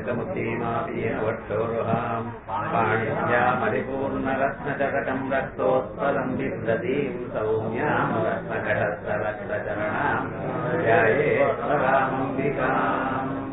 शङ्खमुखीमापीन वक्षोरुहाम् पाणिभ्यामरिपूर्णरत्नजगटम् रक्तोत्पलम् बिभ्रतीम् सौम्याम् रत्नकटस्थरक्तचरणाम् ध्याये रामम्बिकाम्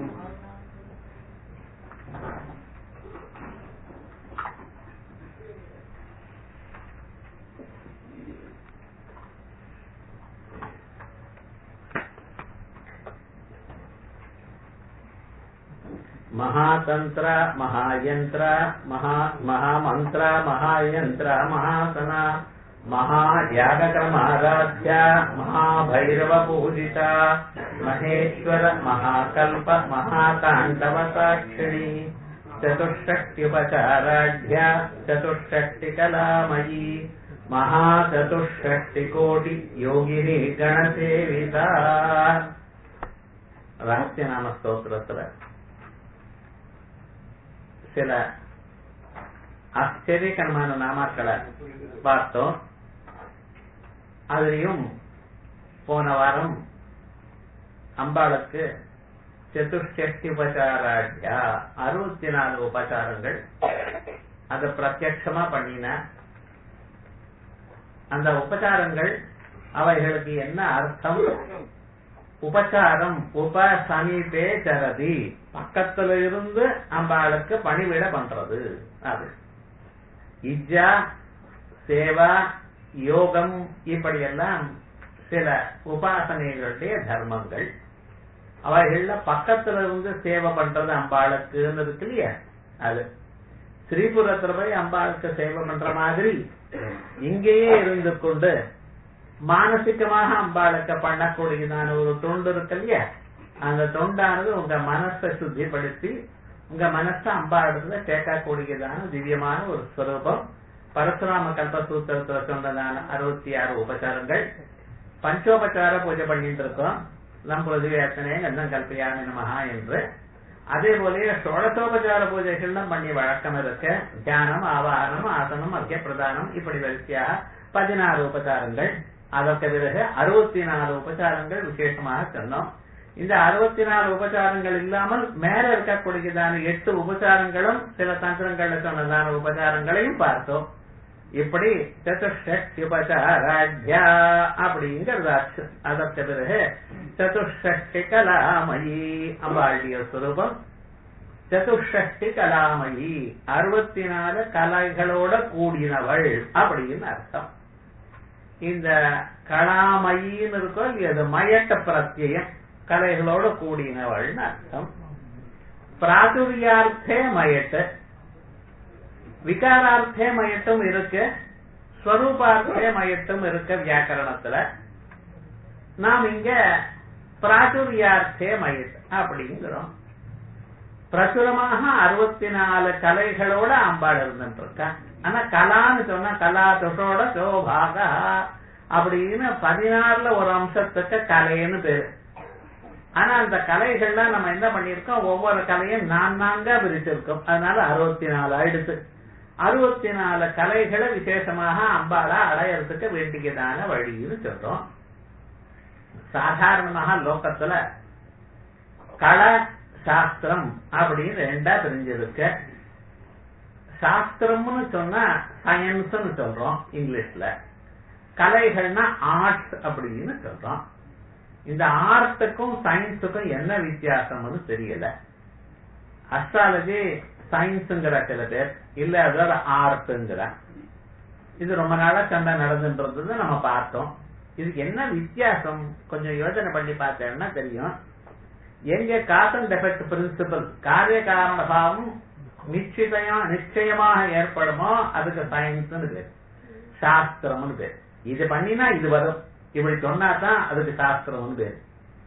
महातन्त्र महायन्त्र महा महामन्त्र महायन्त्र महासना महायागकमाराध्या महाभैरवपूजिता महेश्वर महाकल्प महाताण्डवसाक्षिणी चतुष्षष्ट्युपचाराढ्या चतुष्षष्टिकलामयी महाचतुष्षष्टिकोटि योगिनी गणसेविता ரகசியநாம ஸ்தோத்திரத்துல சில ஆச்சரியகரமான நாமாக்களை பார்த்தோம் அதுலயும் போன வாரம் அம்பாளுக்கு சதுஷ்டி உபச்சாராட்யா அறுபத்தி நாலு உபச்சாரங்கள் அதை பிரத்யட்சமா பண்ணின அந்த உபச்சாரங்கள் அவைகளுக்கு என்ன அர்த்தம் உபச்சாரம் உப சமீபே சரதி பக்கத்துல இருந்து அம்பாளுக்கு பணிவிட பண்றது அது இஜ்ஜா சேவா யோகம் இப்படியெல்லாம் சில உபாசனைகளுடைய தர்மங்கள் அவைகள்ல பக்கத்துல இருந்து சேவை பண்றது அம்பாளுக்குன்னு இருக்கு இல்லையா அது ஸ்ரீபுரத்துல போய் அம்பாளுக்கு சேவை பண்ற மாதிரி இங்கேயே இருந்து கொண்டு மானசிகமாக அம்பாளுக்கு பண்ணக்கூடியதான ஒரு தொண்டு இருக்கு இல்லையா அந்த தொண்டானது உங்க மனசை சுத்திப்படுத்தி உங்க மனசை அம்பாளுல கேட்கக்கூடியதான திவ்யமான ஒரு ஸ்வரூபம் பரசுராம கல்பசூத்திரத்துல சொன்னதான அறுபத்தி ஆறு உபச்சாரங்கள் பஞ்சோபச்சார பூஜை பண்ணிட்டு இருக்கோம் நம்புறது எத்தனை கந்தம் கல்பியாமி நமஹா என்று அதே போல ஷோடசோபச்சார பூஜைகள்லாம் பண்ணி வழக்கம் இருக்கு தியானம் ஆவாரணம் ஆசனம் அர்க்கிய பிரதானம் இப்படி வரிசையாக பதினாறு உபச்சாரங்கள் அதற்கு பிறகு அறுபத்தி நாலு உபச்சாரங்கள் விசேஷமாக சொன்னோம் இந்த அறுபத்தி நாலு உபச்சாரங்கள் இல்லாமல் மேல இருக்கக்கூடியதான எட்டு உபச்சாரங்களும் சில தந்திரங்கள்ல சொன்னதான உபச்சாரங்களையும் பார்த்தோம் இப்படி சதுஷ்டி உபச்சாராட்யா அப்படிங்கிறதாச்சு அதற்கு பிறகு சதுஷ்டி கலாமயி அம்பாளுடைய சுரூபம் சதுஷ்டி கலாமயி அறுபத்தி நாலு கலைகளோட கூடினவள் அப்படின்னு அர்த்தம் இந்த கலாமயின்னு இருக்கோ இல்லையா அது மயட்ட பிரத்யம் கலைகளோட கூடினவள்னு அர்த்தம் பிராதுரியார்த்தே மயட்டு விகாரார்த்தே மயட்டும் இருக்கு ஸ்வரூபார்த்தே மயட்டும் இருக்க வியாக்கரணத்துல நாம் இங்க பிராதுரியார்த்தே மயட் அப்படிங்கிறோம் பிரசுரமாக அறுபத்தி நாலு கலைகளோட அம்பாள் இருந்துட்டு இருக்கா ஆனா கலான்னு சொன்னா கலா துஷோட சோபாக அப்படின்னு பதினாறுல ஒரு அம்சத்துக்கு கலைன்னு பேரு ஆனா அந்த கலைகள்லாம் நம்ம என்ன பண்ணிருக்கோம் ஒவ்வொரு கலையும் நான் நான்கா பிரிச்சிருக்கோம் அதனால அறுபத்தி நாலு ஆயிடுத்து அறுபத்தி நாலு கலைகளை விசேஷமாக அம்பாளா அடையறதுக்கு வேண்டியதான வழின்னு சொல்றோம் சாதாரணமாக லோகத்துல கலை சாஸ்திரம் அப்படின்னு ரெண்டா பிரிஞ்சிருக்கு சாஸ்திரம்னு சொன்னா சயின்ஸ்னு சொல்றோம் இங்கிலீஷ்ல கலைகள்னா ஆர்ட்ஸ் அப்படின்னு சொல்றோம் இந்த ஆர்ட்டுக்கும் சயின்ஸுக்கும் என்ன வித்தியாசம்னு தெரியல அஸ்ட்ராலஜி சயின்ஸுங்கிற சில பேர் இல்ல அதோட ஆர்ட்ங்கிற இது ரொம்ப நாளா சண்டை நடந்துன்றது நம்ம பார்த்தோம் இதுக்கு என்ன வித்தியாசம் கொஞ்சம் யோசனை பண்ணி பார்த்தேன்னா தெரியும் எங்க காஸ் அண்ட் எஃபெக்ட் பிரின்சிபல் காரிய காரண பாவம் நிச்சயமா நிச்சயமாக ஏற்படுமோ அதுக்கு சயின்ஸ் பேர் சாஸ்திரம்னு பேர் இது பண்ணினா இது வரும் இப்படி சொன்னா தான் அதுக்கு சாஸ்திரம்னு பேர்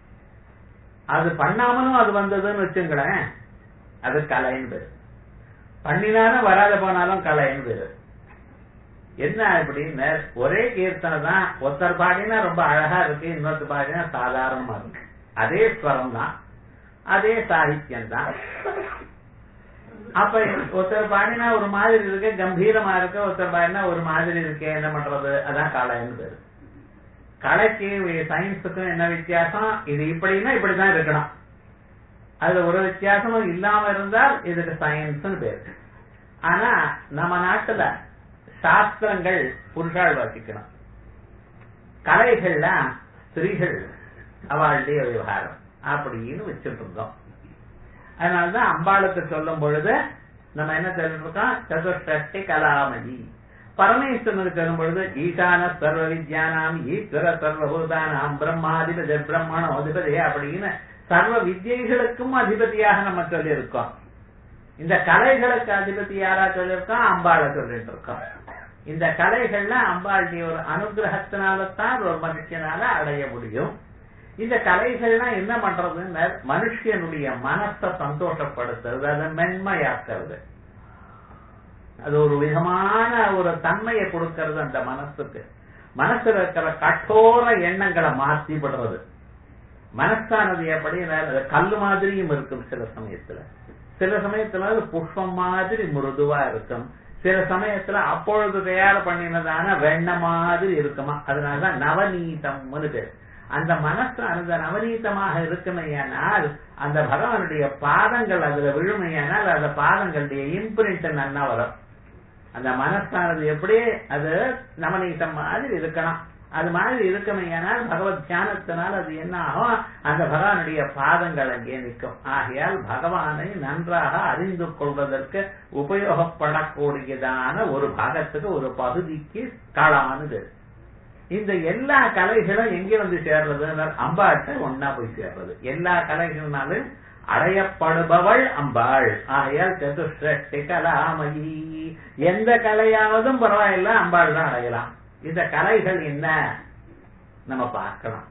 அது பண்ணாமலும் அது வந்ததுன்னு வச்சுங்களேன் அது கலைன்னு பேர் பண்ணினாலும் வராத போனாலும் கலைன்னு பேரு என்ன அப்படின்னு ஒரே கீர்த்தனை தான் ஒருத்தர் பாடினா ரொம்ப அழகா இருக்கு இன்னொருத்தர் பாடினா சாதாரணமா இருக்கு அதே ஸ்வரம் தான் அதே சாகித்யம் தான் அப்ப ஒருத்தர் பாடினா ஒரு மாதிரி இருக்கு கம்பீரமா இருக்கு ஒருத்தர் பாடினா ஒரு மாதிரி இருக்கு என்ன பண்றது அதான் கலைன்னு பேரு கலைக்கு சயின்ஸுக்கும் என்ன வித்தியாசம் இது இப்படின்னா இப்படிதான் இருக்கணும் அதுல ஒரு வித்தியாசமும் இல்லாம இருந்தால் இதுக்கு சயின்ஸ் பேரு ஆனா நம்ம நாட்டுல சாஸ்திரங்கள் புருஷாள் வாசிக்கணும் கலைகள்ல ஸ்திரீகள் அவளுடைய விவகாரம் அப்படின்னு வச்சுட்டு இருந்தோம் அதனாலதான் அம்பாளுக்கு சொல்லும் பொழுது நம்ம என்ன தெரிஞ்சிருக்கோம் சதுஷ்டி கலாமதி பரமேஸ்வரனுக்கு சொல்லும் பொழுது ஈசான சர்வ வித்யானாம் ஈஸ்வர சர்வபூதானாம் பிரம்மாதிபதி பிரம்மணோ அதிபதி அப்படின்னு சர்வ வித்யைகளுக்கும் அதிபதியாக நம்ம சொல்லியிருக்கோம் இந்த கலைகளுக்கு அதிபதி யாரா சொல்லியிருக்கோம் அம்பாளை சொல்லிட்டு இருக்கோம் இந்த கலைகள்ல அம்பாளுடைய ஒரு அனுகிரகத்தினால்தான் ஒரு மனுஷனால அடைய முடியும் இந்த கலைகள்லாம் என்ன பண்றதுன்னு மனுஷனுடைய மனசை சந்தோஷப்படுத்துறது அதை மென்மையாக்குறது அது ஒரு விதமான ஒரு தன்மையை கொடுக்கறது அந்த மனசுக்கு மனசுல இருக்கிற கட்டோர எண்ணங்களை மாற்றி விடுறது மனசானது எப்படி கல்லு மாதிரியும் இருக்கும் சில சமயத்துல சில சமயத்துல அது புஷ்பம் மாதிரி மிருதுவா இருக்கும் சில சமயத்துல அப்பொழுது தயார் பண்ணினதான வெண்ண மாதிரி இருக்குமா அதனாலதான் நவநீதம்னு பேர் அந்த மனசு அந்த நவநீதமாக இருக்குமையானால் அந்த பகவானுடைய பாதங்கள் அதுல விழுமையானால் அந்த பாதங்களுடைய இம்பிரிண்ட் நன்னா வரும் அந்த மனசானது எப்படி அது நவநீதம் மாதிரி இருக்கணும் அது மாதிரி இருக்குமையானால் பகவத் தியானத்தினால் அது என்ன ஆகும் அந்த பகவானுடைய பாதங்கள் அங்கே நிற்கும் ஆகையால் பகவானை நன்றாக அறிந்து கொள்வதற்கு உபயோகப்படக்கூடியதான ஒரு பாகத்துக்கு ஒரு பகுதிக்கு களமானது இந்த எல்லா கலைகளும் எங்க வந்து சேர்றது அம்பாட்ட ஒன்னா போய் சேர்றது எல்லா கலைகள்னாலும் அடையப்படுபவள் அம்பாள் ஆகையால் சதுஷ்டி கலாமயி எந்த கலையாவதும் பரவாயில்ல அம்பாள் தான் அடையலாம் இந்த கலைகள் என்ன நம்ம பார்க்கலாம்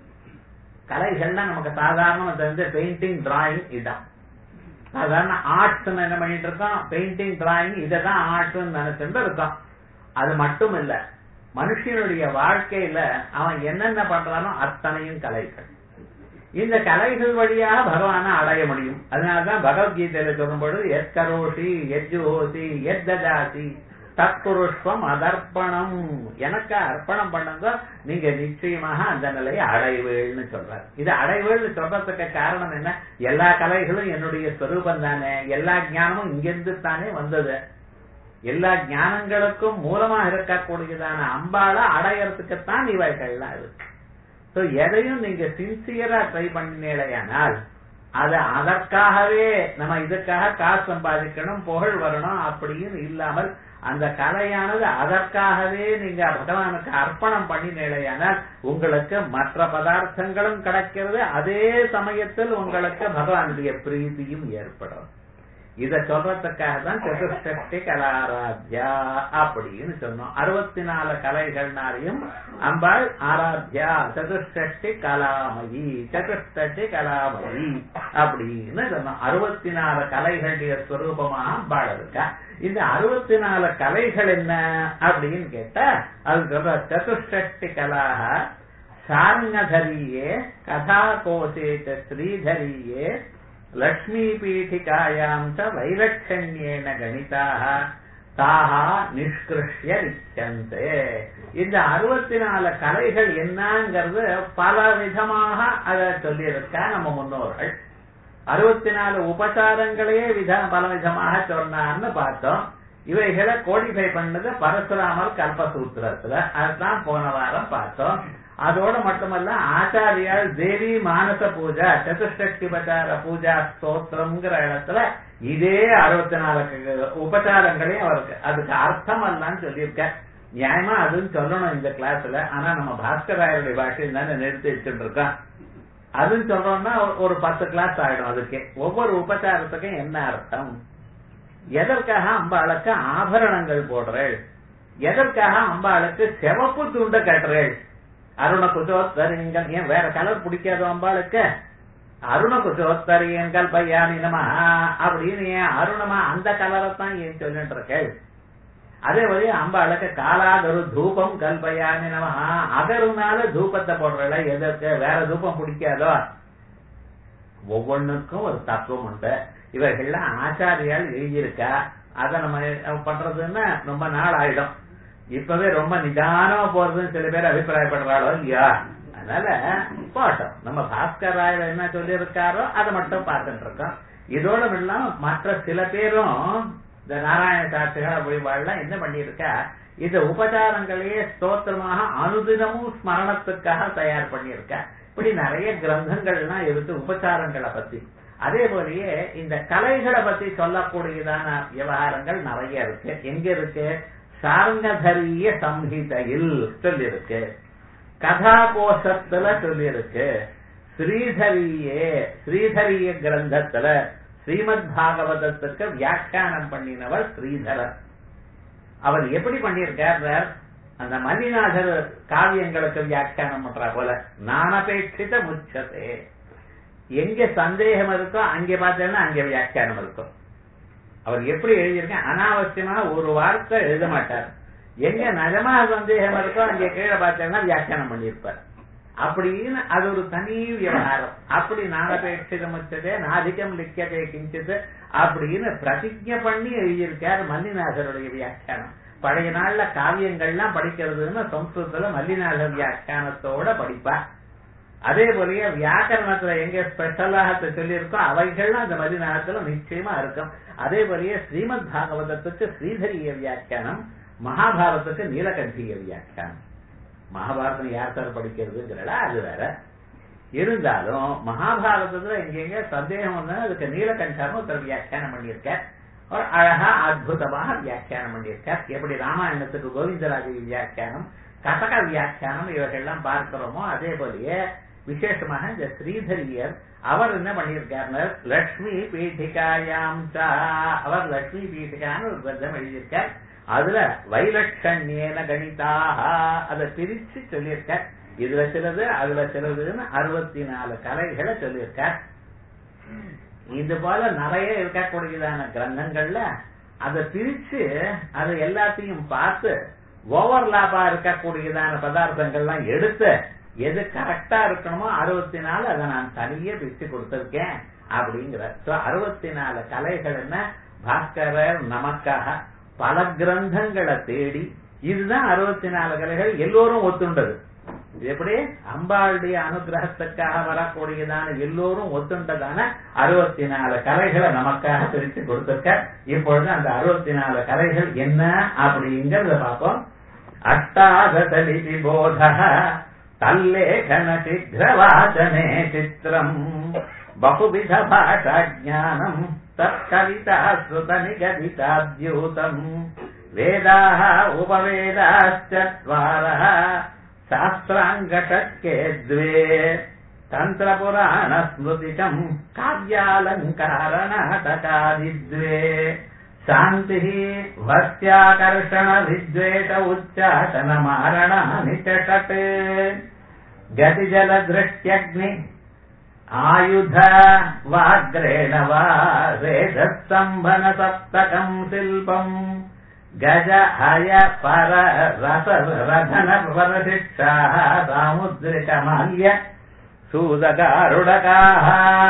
கலைகள்னா நமக்கு சாதாரணமா தெரிஞ்ச பெயிண்டிங் டிராயிங் இதான் சாதாரண ஆர்ட்ஸ் என்ன பண்ணிட்டு இருக்கோம் பெயிண்டிங் டிராயிங் இததான் ஆர்ட்ஸ் நினைச்சுட்டு இருக்கோம் அது மட்டும் இல்ல மனுஷனுடைய வாழ்க்கையில அவன் என்னென்ன பண்றானோ அத்தனையும் கலைகள் இந்த கலைகள் வழியாக பகவான அடைய முடியும் அதனாலதான் பகவத்கீதையில சொல்லும்போது எத் கரோஷி எஜ்ஜுஹோசி எத் தஜாசி தத்புருஷ்வம் அதர்ப்பணம் எனக்கு அர்ப்பணம் பண்ணுங்க நீங்க நிச்சயமாக அந்த நிலையை அடைவேள்னு சொல்றாரு இது அடைவேள்னு சொல்றதுக்கு காரணம் என்ன எல்லா கலைகளும் என்னுடைய ஸ்வரூபம் தானே எல்லா ஞானமும் இங்கிருந்து தானே வந்தது எல்லா ஞானங்களுக்கும் மூலமா இருக்கக்கூடியதான அம்பாள அடையறதுக்குத்தான் இவைகள்லாம் இருக்கு சோ எதையும் நீங்க சின்சியரா ட்ரை பண்ணினேலையானால் அது அதற்காகவே நம்ம இதுக்காக காசு சம்பாதிக்கணும் புகழ் வரணும் அப்படின்னு இல்லாமல் அந்த கலையானது அதற்காகவே நீங்க பகவானுக்கு அர்ப்பணம் பண்ணினேலையானால் உங்களுக்கு மற்ற பதார்த்தங்களும் கிடைக்கிறது அதே சமயத்தில் உங்களுக்கு பகவானுடைய பிரீதியும் ஏற்படும் இத சொல்றதுக்காக தான் சதுஷ்டி கலாராத்யா அப்படின்னு சொன்னோம் அறுபத்தி நாலு கலைகள்னாலையும் அம்பாள் ஆராத்யா சதுஷ்டி கலாமயி சதுஷ்டி கலாமயி அப்படின்னு சொன்னோம் அறுபத்தி நாலு கலைகளுடைய ஸ்வரூபமா அம்பாள் இருக்கா இந்த அறுபத்தி நாலு கலைகள் என்ன அப்படின்னு கேட்டா அது சொல்ற சதுஷ்டி கலாக சாரங்கதரியே கதா கோசே ஸ்ரீதரியே லக்ஷ்மீபீఠிகாயாம் ச வைலட்சண்யேன கணிதாக தாஹா நிஷ்கிருஷ்ய ரிச்சந்தே இந்த அறுபத்தி நாலு கலைகள் என்னங்கிறது பல விதமாக அதை சொல்லியிருக்கா நம்ம முன்னோர்கள் அறுபத்தி நாலு உபசாரங்களையே வித பல விதமாக சொன்னார்னு பார்த்தோம் இவைகளை கோடிஃபை பண்ணது பரசுராமர் கல்பசூத்திரத்துல அதுதான் போன வாரம் பார்த்தோம் அதோட மட்டுமல்ல ஆச்சாரியால் தேவி மானச பூஜா சதுஷ்டி உபச்சார பூஜா ஸ்தோத்திரம்ங்கிற இடத்துல இதே அறுபத்தி நாலு உபச்சாரங்களையும் அவருக்கு அதுக்கு அர்த்தம் எல்லாம் சொல்லியிருக்க நியாயமா அதுன்னு சொல்லணும் இந்த கிளாஸ்ல ஆனா நம்ம பாஸ்கராயருடைய பாஷையில் தானே நிறுத்தி வச்சுட்டு இருக்கோம் அதுன்னு சொல்றோம்னா ஒரு பத்து கிளாஸ் ஆயிடும் அதுக்கு ஒவ்வொரு உபச்சாரத்துக்கும் என்ன அர்த்தம் எதற்காக அம்பாளுக்கு ஆபரணங்கள் போடுறேள் எதற்காக அம்பாளுக்கு செவப்பு துண்ட கட்டுறேள் அருண குஜோத்தரியங்கள் ஏன் வேற கலர் பிடிக்காதோ அம்பாளுக்கு அருண குஜோத்தரியங்கள் பையானி நம அப்படின்னு ஏன் அருணமா அந்த கலரை தான் ஏன் சொல்லிட்டு இருக்கேள் அதே மாதிரி அம்பாளுக்கு காலாகரு தூபம் கல்பயானி நம அகருனால தூபத்தை போடுறல எதற்கு வேற தூபம் பிடிக்காதோ ஒவ்வொன்றுக்கும் ஒரு தத்துவம் உண்டு இவர்கள்லாம் ஆச்சாரியால் எழுதியிருக்கா அதை நம்ம பண்றதுன்னா ரொம்ப நாள் ஆயிடும் இப்பவே ரொம்ப நிதானமா போறதுன்னு சில பேர் அபிப்பிராயப்படுறாளோ இல்லையா அதனால போட்டோம் நம்ம பாஸ்கர் ராயர் என்ன சொல்லி இருக்காரோ அதை மட்டும் பார்த்துட்டு இருக்கோம் இதோட இல்லாம மற்ற சில பேரும் இந்த நாராயண சாஸ்திரிகள் அப்படி வாழலாம் என்ன பண்ணியிருக்கா இந்த உபச்சாரங்களையே ஸ்தோத்திரமாக அனுதினமும் ஸ்மரணத்துக்காக தயார் பண்ணியிருக்கா இப்படி நிறைய கிரந்தங்கள்லாம் இருக்கு உபச்சாரங்களை பத்தி அதே போலயே இந்த கலைகளை பத்தி சொல்லக்கூடியதான விவகாரங்கள் நிறைய இருக்கு எங்க இருக்கு சார்ங்கதரிய சம்ஹிதையில் சொல்லிருக்கு கதாகோஷத்துல சொல்லியிருக்கு ஸ்ரீதரியே ஸ்ரீதரிய கிரந்தத்துல ஸ்ரீமத் பாகவதத்துக்கு வியாக்கியானம் பண்ணினவர் ஸ்ரீதரர் அவர் எப்படி பண்ணியிருக்கார் அந்த மதிநாதர் காவியங்களுக்கு வியாக்கியானம் பண்ற போல நானபேட்சித முச்சதே எங்க சந்தேகம் இருக்கோ அங்க பார்த்தேன்னா அங்க வியாக்கியானம் இருக்கும் அவர் எப்படி எழுதியிருக்க அனாவசியமான ஒரு வார்த்தை எழுத மாட்டார் எங்க நிஜமா சந்தேகம் இருக்கோ அங்க கீழே பார்த்தேன்னா வியாக்கியானம் பண்ணியிருப்பார் அப்படின்னு அது ஒரு தனி விவகாரம் அப்படி நானபேட்சிதம் வச்சதே நாதிகம் லிக்கதே கிஞ்சிது அப்படின்னு பிரதிஜை பண்ணி எழுதியிருக்கார் மல்லிநாதருடைய வியாக்கியானம் பழைய நாள்ல காவியங்கள்லாம் படிக்கிறதுன்னு சம்ஸ்கிருதத்துல மல்லிநாதர் வியாக்கியானத்தோட படிப்பா அதே போலயே வியாக்கரணத்துல எங்க ஸ்பெஷலாக சொல்லியிருக்கோ அவைகள்லாம் அந்த மதிநாளத்துல நிச்சயமா இருக்கும் அதே போலயே ஸ்ரீமத் பாகவதத்துக்கு ஸ்ரீதரிய வியாக்கியானம் மகாபாரதத்துக்கு நீலகண்டிய வியாக்கியானம் மகாபாரதம் யார் சார் படிக்கிறதுங்கிறல அது வேற இருந்தாலும் மகாபாரதத்துல எங்கெங்க சந்தேகம் வந்தா அதுக்கு நீலகண்டாரும் ஒருத்தர் வியாக்கியானம் பண்ணியிருக்க ஒரு அழகா அற்புதமாக வியாக்கியானம் பண்ணியிருக்கார் எப்படி ராமாயணத்துக்கு கோவிந்தராஜ வியாக்கியானம் கசக வியாக்கியானம் இவர்கள்லாம் பார்க்கிறோமோ அதே போலயே விசேஷமாக இந்த ஸ்ரீதரியர் அவர் என்ன பண்ணியிருக்கார் லட்சுமி பீட்டிகாயாம் சா அவர் லட்சுமி பீட்டிகான்னு ஒரு கிரந்தம் எழுதியிருக்கார் அதுல வைலட்சண்யேன கணிதாக அதை பிரிச்சு சொல்லியிருக்கார் இதுல சிலது அதுல சிலதுன்னு அறுபத்தி நாலு கலைகளை சொல்லியிருக்கார் இது போல நிறைய இருக்கக்கூடியதான கிரந்தங்கள்ல அதை பிரிச்சு அதை எல்லாத்தையும் பார்த்து ஓவர்லாப்பா இருக்கக்கூடியதான பதார்த்தங்கள்லாம் எடுத்து எது கரெக்டா இருக்கணுமோ அறுபத்தி நாலு அதை நான் தனியே பிரிச்சு கொடுத்திருக்கேன் அப்படிங்கிற அறுபத்தி நாலு கலைகள் என்ன பாஸ்கரர் நமக்காக பல கிரந்தங்களை தேடி இதுதான் அறுபத்தி நாலு கலைகள் எல்லோரும் ஒத்துண்டது எப்படி அம்பாளுடைய அனுகிரகத்துக்காக வரக்கூடியதான எல்லோரும் ஒத்துண்டதான அறுபத்தி நாலு கலைகளை நமக்காக பிரித்து கொடுத்திருக்க இப்பொழுது அந்த அறுபத்தி நாலு கலைகள் என்ன அப்படிங்கறத பார்ப்போம் அஷ்டாதலிபி போத தல்லேகன சித்திரவாசனே சித்திரம் பகுவித பாஷா ஜானம் தற்கவிதா ஸ்ருத நிகதிதாத்யூதம் வேதாः उपवेदाश्चत्वारः शास्त्राङ्गटके द्वे तन्त्रपुराणस्मृतिकम् काव्यालङ्कारनाटकादिद्वे शान्तिः भक्त्याकर्षणविद्वेष उच्चाटनमारणानि च षट् गतिजलदृष्ट्यग्नि आयुध वाग्रेण वा रेधस्तम्भन सप्तकम् शिल्पम् गज हय पर रस रधन परशिक्षाः सामुद्रिकमाल्य सूदगारुडकाः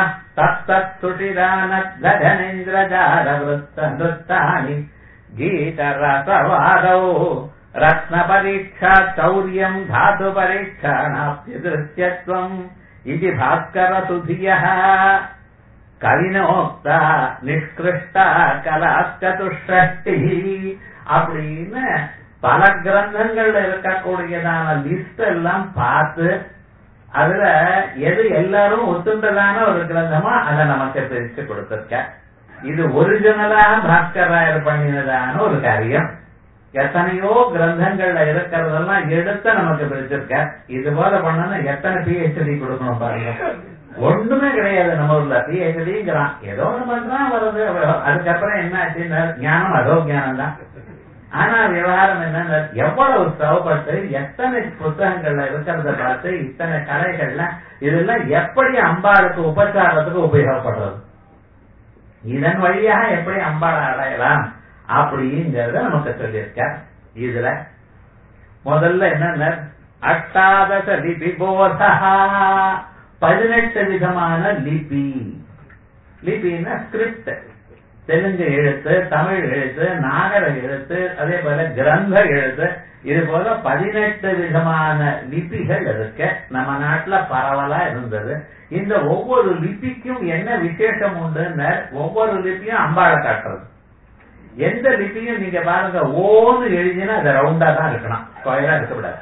तत्तत्सुषिरानद्धनेन्द्रजालवृत्तनृत्तानि गीतरसवादौ रत्नपरीक्षा चौर्यम् धातुपरीक्षा नाप्यदृश्यत्वम् इति भास्करसुधियः கவினோக்தா நிஷ்கிருஷ்டா கலாச்சதுஷ்டி அப்படின்னு பல கிரந்தங்கள்ல இருக்கக்கூடியதான லிஸ்ட் எல்லாம் பார்த்து அதுல எது எல்லாரும் ஒத்துண்டதான ஒரு கிரந்தமா அதை நமக்கு பிரிச்சு கொடுத்திருக்க இது ஒரிஜினலா பாஸ்கர் ராயர் பண்ணினதான ஒரு காரியம் எத்தனையோ கிரந்தங்கள்ல இருக்கிறதெல்லாம் எடுத்து நமக்கு பிரிச்சிருக்க இது போல பண்ணனா எத்தனை பிஹெச்டி கொடுக்கணும் பாருங்க ஒண்ணுமே கிடையாது நம்ம ஊர்ல பிஹெச்டிங்கிறான் ஏதோ ஒண்ணு பண்றான் வருது அதுக்கப்புறம் என்ன ஆச்சுன்னா ஞானம் அதோ ஞானம் தான் ஆனா விவகாரம் என்ன எவ்வளவு சிரமப்பட்டு எத்தனை புத்தகங்கள்ல இருக்கிறத பார்த்து இத்தனை கலைகள்ல இதெல்லாம் எப்படி அம்பாளுக்கு உபச்சாரத்துக்கு உபயோகப்படுறது இதன் வழியாக எப்படி அம்பாளை அடையலாம் அப்படிங்கறத நமக்கு சொல்லியிருக்க இதுல முதல்ல என்ன அஷ்டாதச லிபி போதா பதினெட்டு விதமான லிபி லிபின்னா ஸ்கிரிப்ட் தெலுங்கு எழுத்து தமிழ் எழுத்து நாகர எழுத்து அதே போல கிரந்த எழுத்து இது போல பதினெட்டு விதமான லிபிகள் இருக்கு நம்ம நாட்டுல பரவலா இருந்தது இந்த ஒவ்வொரு லிபிக்கும் என்ன விசேஷம் உண்டுன்னு ஒவ்வொரு லிபியும் அம்பாளை காட்டுறது எந்த லிபியும் நீங்க பாருங்க ஓன்னு எழுதினா அது ரவுண்டா தான் இருக்கணும் ஸ்கொயரா இருக்கக்கூடாது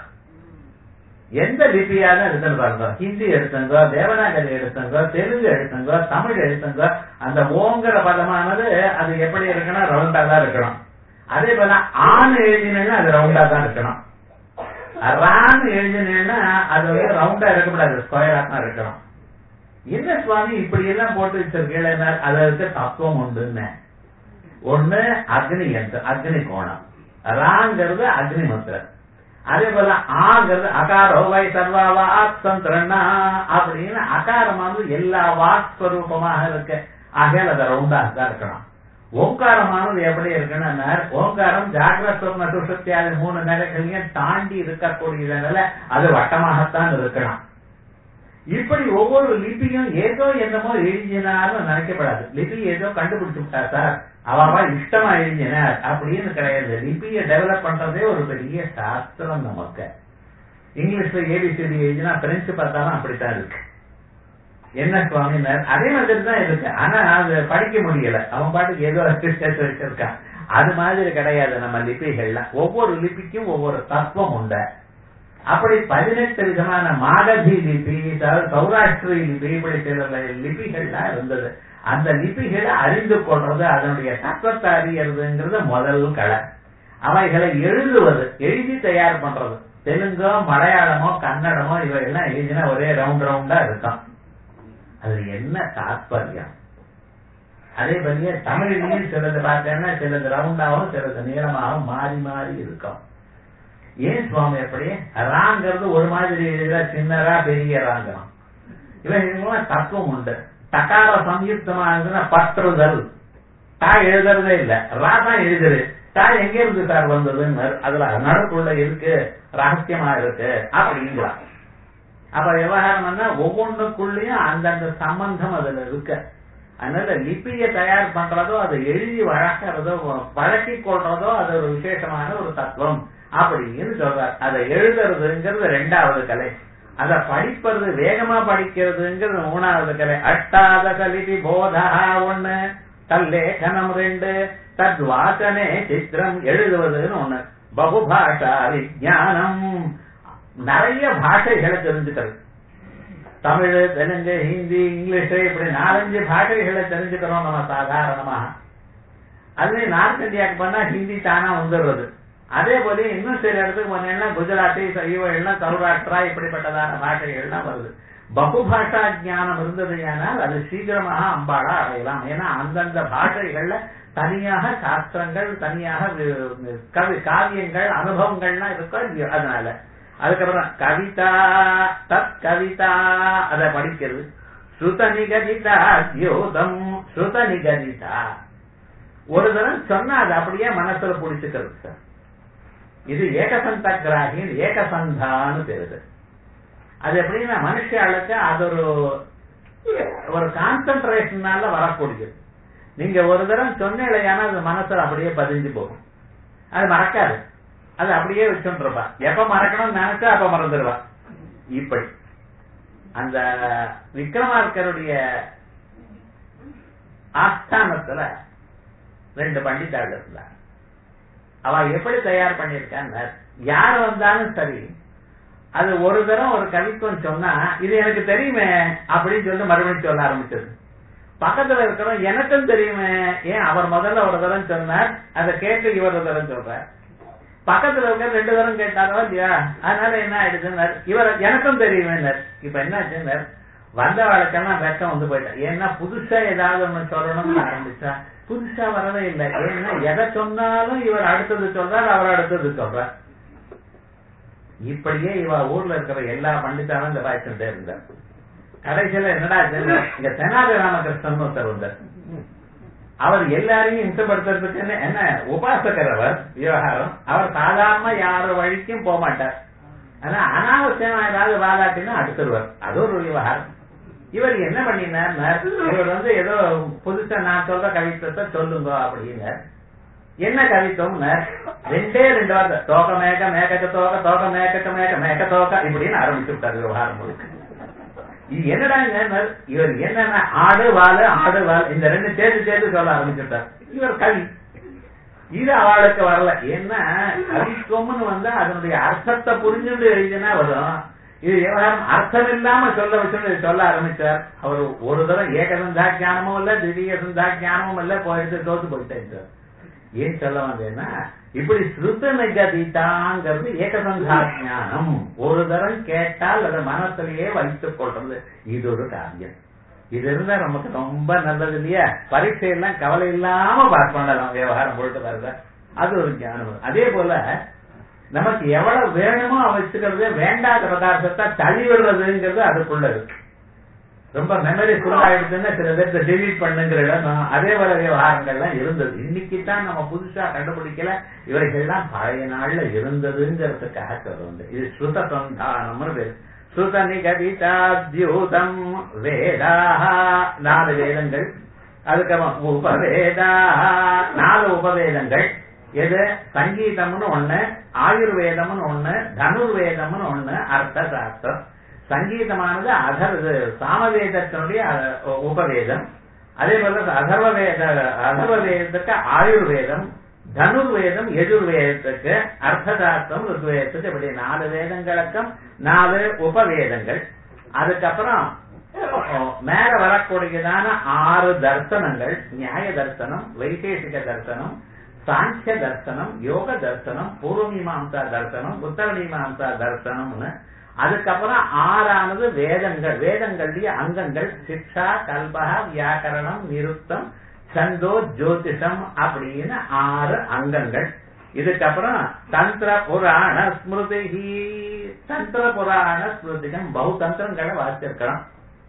எந்த லிபியாக இருக்குன்னு பாருங்க ஹிந்தி எடுத்துங்க தேவநாகரி எடுத்துங்க தெலுங்கு எடுத்துங்க தமிழ் எடுத்துங்க அந்த ஓங்கிற பதமானது அது எப்படி இருக்கணும் ரவுண்டா தான் இருக்கணும் அதே போல ஆண் எழுதினா அது ரவுண்டா தான் இருக்கணும் ரான்னு எழுதினா அது வந்து ரவுண்டா இருக்கக்கூடாது ஸ்கொயரா தான் இருக்கணும் என்ன சுவாமி இப்படி எல்லாம் போட்டு வச்சிருக்கீங்க அதற்கு தத்துவம் உண்டுன்னு ஒண்ணு அக்னி யந்திரம் அக்னி கோணம் ராங்கிறது அக்னி மந்திரம் அதே போல ஆங்கிறது அகாரோ வை சர்வா வாக் சந்திரனா அப்படின்னு அகாரமானது எல்லா வாக் ஸ்வரூபமாக இருக்கு ஆகையால் அதை ரவுண்டா தான் இருக்கணும் ஓங்காரமானது எப்படி இருக்குன்னா ஓங்காரம் ஜாகிரஸ்வப்ன சுஷத்தியாதி மூணு நிலைகளையும் தாண்டி இருக்கக்கூடியதுனால அது வட்டமாகத்தான் இருக்கணும் இப்படி ஒவ்வொரு லிபியும் ஏதோ என்னமோ எழுதினாலும் நினைக்கப்படாது லிபி ஏதோ கண்டுபிடிச்சு விட்டா சார் அவவா இஷ்டமா எழுதினார் அப்படின்னு கிடையாது லிபியை டெவலப் பண்றதே ஒரு பெரிய சாஸ்திரம் நமக்கு இங்கிலீஷ்ல ஏபிசிடி எழுதினா பிரெஞ்சு பார்த்தாலும் அப்படித்தான் இருக்கு என்ன சுவாமினர் அதே மாதிரி தான் இருக்கு ஆனா அது படிக்க முடியல அவன் பாட்டுக்கு ஏதோ சேர்த்து வச்சிருக்கான் அது மாதிரி கிடையாது நம்ம லிபிகள்ல ஒவ்வொரு லிபிக்கும் ஒவ்வொரு தத்துவம் உண்டு அப்படி பதினெட்டு விதமான மாகதி லிபி சௌராஷ்டிரி லிபி இப்படி சில லிபிகள்லாம் இருந்தது அந்த லிபிகளை அறிந்து கொள்றது அதனுடைய தத்துவத்தை அறியறதுங்கிறது முதல் கலை அவைகளை எழுதுவது எழுதி தயார் பண்றது தெலுங்கோ மலையாளமோ கன்னடமோ இவையெல்லாம் எழுதினா ஒரே ரவுண்ட் ரவுண்டா இருக்கும் அது என்ன தாற்பயம் அதே போலயே தமிழ்லயும் சிலது பார்த்தேன்னா சிலது ரவுண்டாகவும் சிலது நீளமாகவும் மாறி மாறி இருக்கும் ஏன் சுவாமி எப்படி ராங்கிறது ஒரு மாதிரி எழுதுறா சின்னரா பெரிய ராங்கம் இவன் தத்துவம் உண்டு தகார சம்யுக்தமா இருந்துன்னா பற்றுதல் தா எழுதுறதே இல்ல ரா தான் எழுதுது தா எங்க இருந்து சார் வந்ததுன்னு அதுல நடுக்குள்ள இருக்கு ரகசியமா இருக்கு அப்படிங்களா அப்ப விவகாரம் என்ன ஒவ்வொன்றுக்குள்ளயும் அந்தந்த சம்பந்தம் அதுல இருக்கு அதனால லிபியை தயார் பண்றதோ அதை எழுதி வழக்கிறதோ வழக்கி கொள்றதோ அது ஒரு விசேஷமான ஒரு தத்துவம் அப்படின்னு சொல்றார் அதை எழுதுறதுங்கிறது ரெண்டாவது கலை அத படிப்பது வேகமா படிக்கிறதுங்கிறது மூணாவது கலை அஷ்டாத கலிபி போதா ஒண்ணு தல்லேகனம் ரெண்டு தத் வாசனே சித்திரம் எழுதுவதுன்னு ஒண்ணு பகுபாஷா விஜயானம் நிறைய பாஷைகளை தெரிஞ்சுக்கிறது தமிழ் தெலுங்கு ஹிந்தி இங்கிலீஷ் இப்படி நாலஞ்சு பாஷைகளை தெரிஞ்சுக்கிறோம் நம்ம சாதாரணமா அதுவே நார்த் இந்தியாவுக்கு பண்ணா ஹிந்தி தானா வந்துடுறது அதே போல இன்னும் சில இடத்துக்கு போனீங்கன்னா குஜராத்தி இவெல்லாம் சௌராஷ்டிரா இப்படிப்பட்டதான பாஷைகள்லாம் வருது பகுபாஷா ஜானம் இருந்தது ஆனால் அது சீக்கிரமாக அம்பாளா அடையலாம் ஏன்னா அந்தந்த பாஷைகள்ல தனியாக சாஸ்திரங்கள் தனியாக கவி காவியங்கள் அனுபவங்கள்லாம் இருக்கோ அதனால அதுக்கப்புறம் கவிதா தத் கவிதா அதை படிக்கிறது ஸ்ருத நிகதிதா யோதம் ஸ்ருத நிகதிதா ஒரு தரம் சொன்னா அது அப்படியே மனசுல பிடிச்சுக்கிறது சார் இது ஏகசந்த கிராகின் ஏகசந்தான்னு பேருது அது எப்படின்னா மனுஷாளுக்கு அது ஒரு ஒரு கான்சென்ட்ரேஷனால வரக்கூடியது நீங்க ஒரு தரம் சொன்னீங்கன்னா அது மனசுல அப்படியே பதிஞ்சு போகும் அது மறக்காது அது அப்படியே வச்சுருப்பா எப்ப மறக்கணும்னு நினைச்சா அப்ப மறந்துடுவா இப்படி அந்த விக்ரமார்க்கருடைய ஆஸ்தானத்துல ரெண்டு பண்டிதாள் இருந்தா அவ எப்படி தயார் பண்ணிருக்காங்க யார் வந்தாலும் சரி அது ஒரு தரம் ஒரு கவித்துவம் சொன்னா இது எனக்கு தெரியுமே அப்படின்னு சொல்லி மறுபடியும் சொல்ல ஆரம்பிச்சது பக்கத்துல இருக்கிறோம் எனக்கும் தெரியுமே ஏன் அவர் முதல்ல ஒரு தரம் சொன்னார் அதை கேட்டு இவர் ஒரு தரம் சொல்றார் பக்கத்துல இருக்க ரெண்டு தரம் கேட்டாரோ இல்லையா அதனால என்ன ஆயிடுச்சுன்னார் இவர் எனக்கும் தெரியுமே இப்ப என்ன ஆச்சுன்னார் வந்த வழக்கெல்லாம் வெக்கம் வந்து போயிட்டேன் ஏன்னா புதுசா ஏதாவது ஒண்ணு சொல்லணும்னு ஆரம்பிச்சா புதுசா வரவே இல்லை ஏன்னா எதை சொன்னாலும் இவர் அடுத்தது சொல்றார் அவர் அடுத்தது சொல்றார் இப்படியே இவ ஊர்ல இருக்கிற எல்லா பண்டிதாரும் இந்த பாய்ச்சுட்டே இருந்தார் கடைசியில என்னடா இங்க தெனாதி ராமகிருஷ்ணன் ஒருத்தர் வந்தார் அவர் எல்லாரையும் இம்சப்படுத்துறதுக்கு என்ன என்ன உபாசகர் அவர் விவகாரம் அவர் சாதாரண யார் வழிக்கும் போக மாட்டார் ஆனா அனாவசியமா ஏதாவது வாலாட்டினா அடுத்துருவார் அது ஒரு விவகாரம் இவர் என்ன பண்ணினார் இவர் வந்து ஏதோ புதுசா நான் சொல்ற கவித்துவத்தை சொல்லுங்க அப்படின்னு என்ன கவித்துவம் ரெண்டே ரெண்டு வார்த்தை தோக்க மேக்க மேக்க தோக்க தோக்க மேக்க மேக்க மேக்க தோக்க இப்படின்னு ஆரம்பிச்சு விட்டாரு விவகாரம் முழுக்க இது என்னடா இவர் என்னன்னா ஆடு வாழு ஆடு வாழு இந்த ரெண்டு சேர்த்து சேர்த்து சொல்ல ஆரம்பிச்சுட்டார் இவர் கவி இது அவளுக்கு வரல என்ன கவித்துவம்னு வந்து அதனுடைய அர்த்தத்தை புரிஞ்சுட்டு எழுதினா வரும் இது விவகாரம் அர்த்தம் இல்லாம சொல்ல வச்சு சொல்ல ஆரம்பிச்சார் அவர் ஒரு தடவை ஏகசந்தா ஞானமும் இல்ல திடீய சந்தா ஞானமும் இல்ல போயிட்டு தோத்து போயிட்டேன் சார் ஏன் சொல்ல வந்தேன்னா இப்படி ஸ்ருத நிகதிதாங்கிறது ஏகசந்தா ஞானம் ஒரு தரம் கேட்டால் அதை மனத்திலேயே வைத்துக் கொள்றது இது ஒரு காரியம் இது இருந்தா நமக்கு ரொம்ப நல்லது இல்லையா பரீட்சை எல்லாம் கவலை இல்லாம பாஸ் பண்ணலாம் விவகாரம் போட்டு பாருங்க அது ஒரு ஞானம் அதே போல நமக்கு எவ்வளவு வேணுமோ வச்சுக்கிறது வேண்டாத பதார்த்தத்தை தள்ளி விடுறதுங்கிறது அதுக்குள்ள இருக்கு ரொம்ப மெமரி ஃபுல் ஆயிடுச்சுன்னா சில பேர்த்த டெலீட் பண்ணுங்கிற இடம் அதே போல விவகாரங்கள்லாம் இருந்தது இன்னைக்கு தான் நம்ம புதுசா கண்டுபிடிக்கல இவைகள்லாம் பழைய நாள்ல இருந்ததுங்கிறதுக்காக சொல்றது இது ஸ்ருத சந்தானம்னு பேரு ஸ்ருத நிகதிதாத்யூதம் வேதாக நாலு வேதங்கள் அதுக்கப்புறம் உபவேதாக நாலு உபவேதங்கள் எது சங்கீதம்னு ஒண்ணு ஆயுர்வேதம்னு ஒண்ணு தனுர்வேதம்னு ஒண்ணு அர்த்த சாஸ்திரம் சங்கீதமானது அதர் சாமவேதத்தினுடைய உபவேதம் அதே போல அதர்வ வேத அதர்வ வேதத்துக்கு ஆயுர்வேதம் தனுர்வேதம் எதிர்வேதத்துக்கு அர்த்தசாஸ்திரம் ருத்வேதத்துக்கு இப்படி நாலு வேதங்களுக்கும் நாலு உபவேதங்கள் அதுக்கப்புறம் மேல வரக்கூடியதான ஆறு தர்சனங்கள் நியாய தர்சனம் வைசேஷிக தர்சனம் சாங்கிய தர்சனம் யோக தர்சனம் பூர்வ மீமாம்சா தர்சனம் உத்தர மீமாம்சா தர்சனம்னு அதுக்கப்புறம் ஆறானது வேதங்கள் வேதங்களுடைய அங்கங்கள் சிக்ஷா கல்பக வியாக்கரணம் நிருத்தம் சந்தோ ஜோதிஷம் அப்படின்னு ஆறு அங்கங்கள் இதுக்கப்புறம் தந்திர புராண ஸ்மிருதி தந்திர புராண ஸ்மிருதிகம் பகு தந்திரங்களை வாசிச்சிருக்கணும்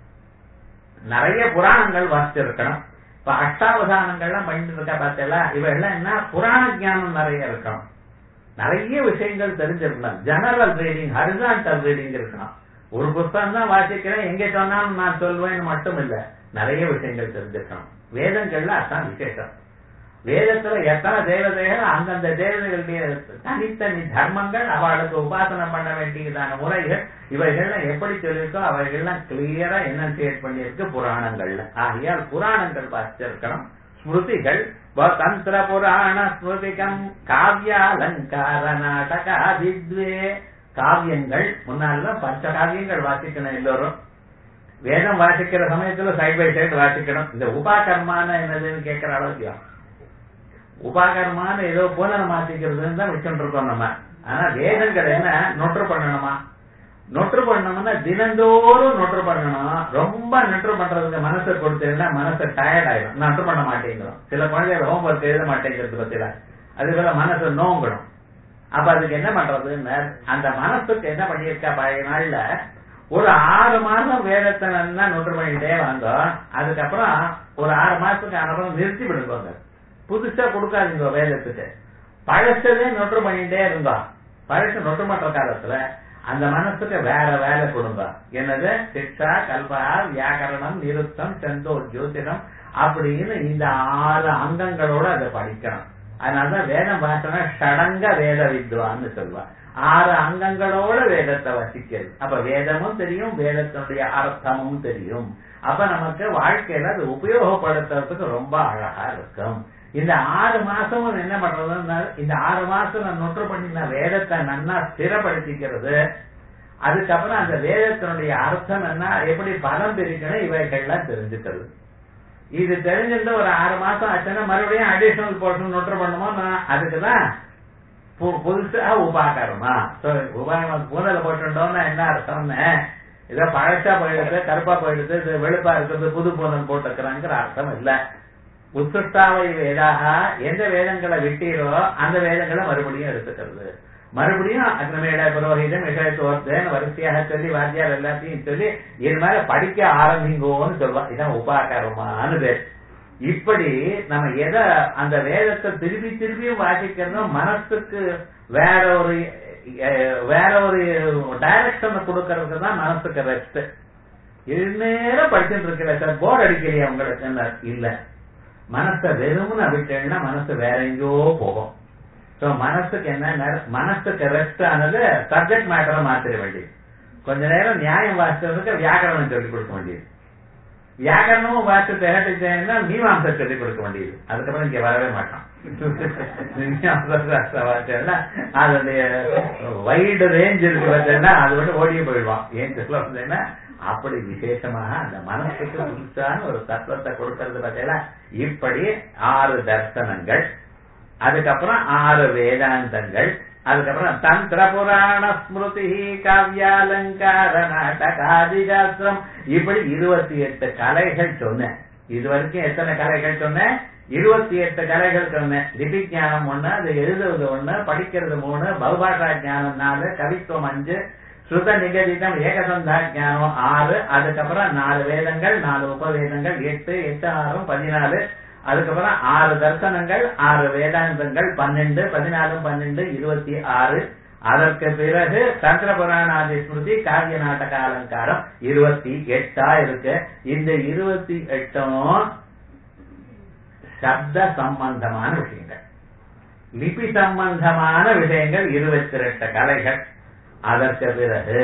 நிறைய புராணங்கள் வாசிச்சிருக்கணும் இப்ப அஷ்டாவதானங்கள்லாம் பண்ணிட்டு இருக்கா பார்த்தல இவெல்லாம் என்ன புராண ஜானம் நிறைய இருக்கணும் நிறைய விஷயங்கள் தெரிஞ்சிருக்கணும் ஜெனரல் ரீடிங் ஹரிசான்டல் ரீடிங் இருக்கணும் ஒரு புத்தகம் தான் வாசிக்கிறேன் எங்க சொன்னாலும் நான் சொல்வேன்னு மட்டும் இல்ல நிறைய விஷயங்கள் தெரிஞ்சிருக்கணும் வேதங்கள்ல அதான் விசேஷம் வேதத்துல எத்தனை தேவதைகள் அந்தந்த தேவதைகளுடைய தனித்தனி தர்மங்கள் அவளுக்கு உபாசனை பண்ண வேண்டியதான முறைகள் இவைகள்லாம் எப்படி சொல்லியிருக்கோ அவைகள்லாம் கிளியரா என்னன்சியேட் பண்ணியிருக்கு புராணங்கள்ல ஆகையால் புராணங்கள் வாசிச்சிருக்கணும் ஸ்மிருதிகள் தந்திர புராண ஸ்மிருதிகம் காவியாலங்கார நாடகாதித்வே காவியங்கள் முன்னால பஞ்ச காவியங்கள் வாசிக்கணும் எல்லோரும் வேதம் வாசிக்கிற சமயத்துல சைட் பை சைடு வாசிக்கணும் இந்த உபாகர்மான என்னதுன்னு கேட்கிற அளவுக்கு உபாகரமான ஏதோ பூனனை மாத்திக்கிறதுன்னு தான் வச்சுட்டு இருக்கோம் நம்ம ஆனா வேதங்கள் என்ன நொற்று பண்ணணுமா நொற்று பண்ணணும்னா தினந்தோறும் நொற்று பண்ணணும் ரொம்ப நொற்று பண்றதுக்கு மனசை கொடுத்தீங்கன்னா மனசு டயர்ட் ஆயிடும் நொற்று பண்ண மாட்டேங்கிறோம் சில குழந்தைகள் ஹோம்ஒர்க் எழுத மாட்டேங்கிறது பத்தில அது போல மனசு நோங்கணும் அப்ப அதுக்கு என்ன பண்றதுன்னு அந்த மனசுக்கு என்ன பண்ணியிருக்கா பழைய நாள்ல ஒரு ஆறு மாசம் வேதத்தை நல்லா நொற்று பண்ணிட்டே வந்தோம் அதுக்கப்புறம் ஒரு ஆறு மாசத்துக்கு அப்புறம் நிறுத்தி விடுவாங்க புதுசா கொடுக்காதீங்க வேதத்துக்கு பழசதே நொற்று பண்ணிட்டே இருந்தோம் பழசு நொற்று பண்ற காலத்துல அந்த மனசுக்கு வேற வேலை கொடுங்க என்னது சிக்ஷா கல்பா வியாக்கரணம் நிருத்தம் செந்தோ ஜோதிடம் அப்படின்னு இந்த ஆறு அங்கங்களோட அதை படிக்கணும் அதனாலதான் வேதம் பார்த்தோம்னா ஷடங்க வேத வித்வான்னு சொல்லுவா ஆறு அங்கங்களோட வேதத்தை வசிக்கிறது அப்ப வேதமும் தெரியும் வேதத்தினுடைய அர்த்தமும் தெரியும் அப்ப நமக்கு வாழ்க்கையில அது உபயோகப்படுத்துறதுக்கு ரொம்ப அழகா இருக்கும் இந்த ஆறு மாசமும் என்ன பண்றதுன்னா இந்த ஆறு மாசம் நான் நொற்று பண்ணின வேதத்தை நன்னா ஸ்திரப்படுத்திக்கிறது அதுக்கப்புறம் அந்த வேதத்தினுடைய அர்த்தம் என்ன எப்படி பலம் பிரிக்கணும் இவைகள்லாம் தெரிஞ்சுக்கிறது இது தெரிஞ்சுட்டு ஒரு ஆறு மாசம் ஆச்சுன்னா மறுபடியும் அடிஷனல் போர்ஷன் நொற்று பண்ணுமோ அதுக்குதான் புதுசா உபாகரமா உபாகரம் பூனல போட்டுட்டோம்னா என்ன அர்த்தம்னு ஏதோ பழசா போயிடுது கருப்பா போயிடுது இது வெளுப்பா இருக்கிறது புது பூனல் போட்டுக்கிறாங்கிற அர்த்தம் இல்ல உத்ருஷ்டாவை வேதாக எந்த வேதங்களை விட்டீரோ அந்த வேதங்களை மறுபடியும் எடுத்துக்கிறது மறுபடியும் அக்னமேட புரோஹிதம் விஷயத்துவத்தேன்னு வரிசையாக சொல்லி வாத்தியார் எல்லாத்தையும் சொல்லி இது மேல படிக்க ஆரம்பிங்கோன்னு சொல்லுவா இதான் உபாகரமானு பேர் இப்படி நம்ம எதை அந்த வேதத்தை திருப்பி திருப்பியும் வாசிக்கிறதும் மனசுக்கு வேற ஒரு வேற ஒரு டைரக்ஷன் கொடுக்கறதுக்கு தான் மனசுக்கு ரெஸ்ட் நேரம் படிச்சுட்டு இருக்கல சார் போர் அடிக்கலையா உங்களுக்கு இல்ல மனசை வெறும்னு விட்டேன்னா மனசு வேற எங்கேயோ போகும் சோ மனசுக்கு என்ன மனசுக்கு ரெஸ்ட் ஆனது சப்ஜெக்ட் மேட்டரை மாத்திர வேண்டியது கொஞ்ச நேரம் நியாயம் வாசிக்கிறதுக்கு வியாக்கரணம் சொல்லிக் கொடுக்க வேண்டியது வியாக்கரணமும் வாசித்து திகட்டுச்சேன்னா மீமாம்சை சொல்லிக் கொடுக்க வேண்டியது அதுக்கப்புறம் இங்க வரவே மாட்டான் அதனுடைய வைடு ரேஞ்ச் இருக்கு பார்த்தீங்கன்னா அது வந்து ஓடியே போயிடுவான் ஏன் சொல்ல வந்தேன்னா அப்படி விசேஷமாக அந்த மனசுக்கு புதுசான ஒரு தத்துவத்தை கொடுக்கறது பார்த்தீங்கன்னா இப்படி ஆறு தர்சனங்கள் அதுக்கப்புறம் ஆறு வேதாந்தங்கள் அதுக்கப்புறம் தந்திர புராண ஸ்மிருதி காவியாலங்கார நாட்டகாதிகாஸ்திரம் இப்படி இருபத்தி எட்டு கலைகள் சொன்னேன் இது வரைக்கும் எத்தனை கலைகள் சொன்னேன் இருபத்தி எட்டு கலைகள் சொன்னேன் லிபி ஞானம் ஒண்ணு அது எழுதுறது ஒண்ணு படிக்கிறது மூணு பகுபாஷா ஞானம் நாலு கவித்துவம் அஞ்சு ஸ்ருத நிகதிதம் ஏகசந்தா ஞானம் ஆறு அதுக்கப்புறம் நாலு வேதங்கள் நாலு உபவேதங்கள் எட்டு எட்டு ஆறும் பதினாலு அதுக்கப்புறம் ஆறு தர்சனங்கள் ஆறு வேதாந்தங்கள் பன்னெண்டு பதினாலு பன்னெண்டு இருபத்தி ஆறு அதற்கு பிறகு தந்திர புராணாதி ஸ்மிருதி காவிய நாடக அலங்காரம் இருபத்தி எட்டா இருக்கு இந்த இருபத்தி எட்டும் சப்த சம்பந்தமான விஷயங்கள் லிபி சம்பந்தமான விஷயங்கள் இருபத்தி ரெண்டு கலைகள் அதற்கு பிறகு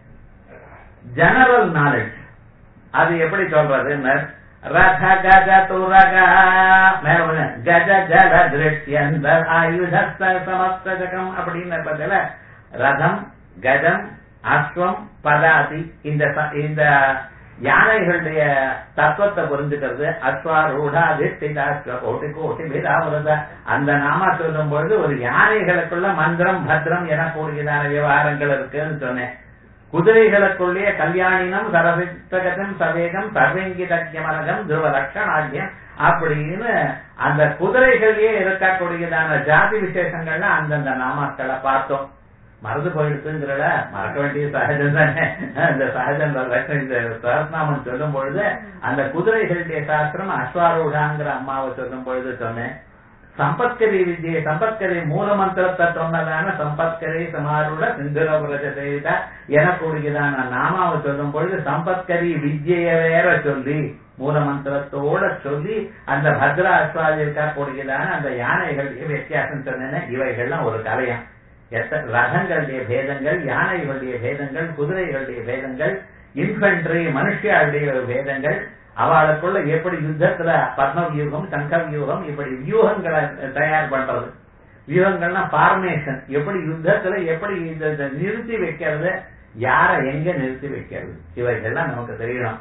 ஜெனரல் நாலேஜ் அது எப்படி சொல்றது ரத கஜ துரக மேல கஜ ஜல திருஷ்யந்த ஆயுத சமஸ்தகம் அப்படின்னு பதில ரதம் கஜம் அஸ்வம் பதாதி இந்த இந்த யானைகளுடைய தத்துவத்தை புரிஞ்சுக்கிறது அஸ்வாரூடா அதிஷ்டிதாஸ்வ கோட்டி கோட்டி வேதாமிரத அந்த நாமா சொல்லும் பொழுது ஒரு யானைகளுக்குள்ள மந்திரம் பத்ரம் எனக்கூடியதான விவகாரங்கள் இருக்குன்னு சொன்னேன் குதிரைகளுக்குள்ளே கல்யாணினம் சரவித்தகதம் சவேகம் சர்வங்கிதமலகம் துருவ லட்சணாகியம் அப்படின்னு அந்த குதிரைகளிலே இருக்கக்கூடியதான ஜாதி விசேஷங்கள்ல அந்தந்த நாமாக்களை பார்த்தோம் மறந்து போயிடுச்சுங்கிறல மறக்க வேண்டிய சகஜம் தானே அந்த சகஜம் இந்த சரஸ்நாமம் சொல்லும் பொழுது அந்த குதிரைகளுடைய சாஸ்திரம் அஸ்வாரூடாங்கிற அம்மாவை சொல்லும் பொழுது சொன்னேன் சம்பத்கரி வித்யை சம்பத்கரி மூல மந்திரத்தை சொன்னதான சம்பத்கரி சமாரூட சிந்துரபுரஜ செய்த எனக்கூடியதான நாமாவை சொல்லும் பொழுது சம்பத்கரி வித்ய வேற சொல்லி மூல மந்திரத்தோட சொல்லி அந்த பத்ரா அஸ்வாதி இருக்கக்கூடியதான அந்த யானைகளுடைய வித்தியாசம் சொன்னேன் இவைகள்லாம் ஒரு கலையம் எத்தனை ரகங்களுடைய பேதங்கள் யானைகளுடைய பேதங்கள் குதிரைகளுடைய பேதங்கள் இன்ஃபென்ட்ரி மனுஷியாளுடைய பேதங்கள் அவளுக்குள்ள எப்படி யுத்தத்துல பத்ம வியூகம் சங்க வியூகம் இப்படி வியூகங்களை தயார் பண்றது வியூகங்கள்னா ஃபார்மேஷன் எப்படி யுத்தத்துல எப்படி இந்த நிறுத்தி வைக்கிறது யார எங்க நிறுத்தி வைக்கிறது இவைகள்லாம் நமக்கு தெரியணும்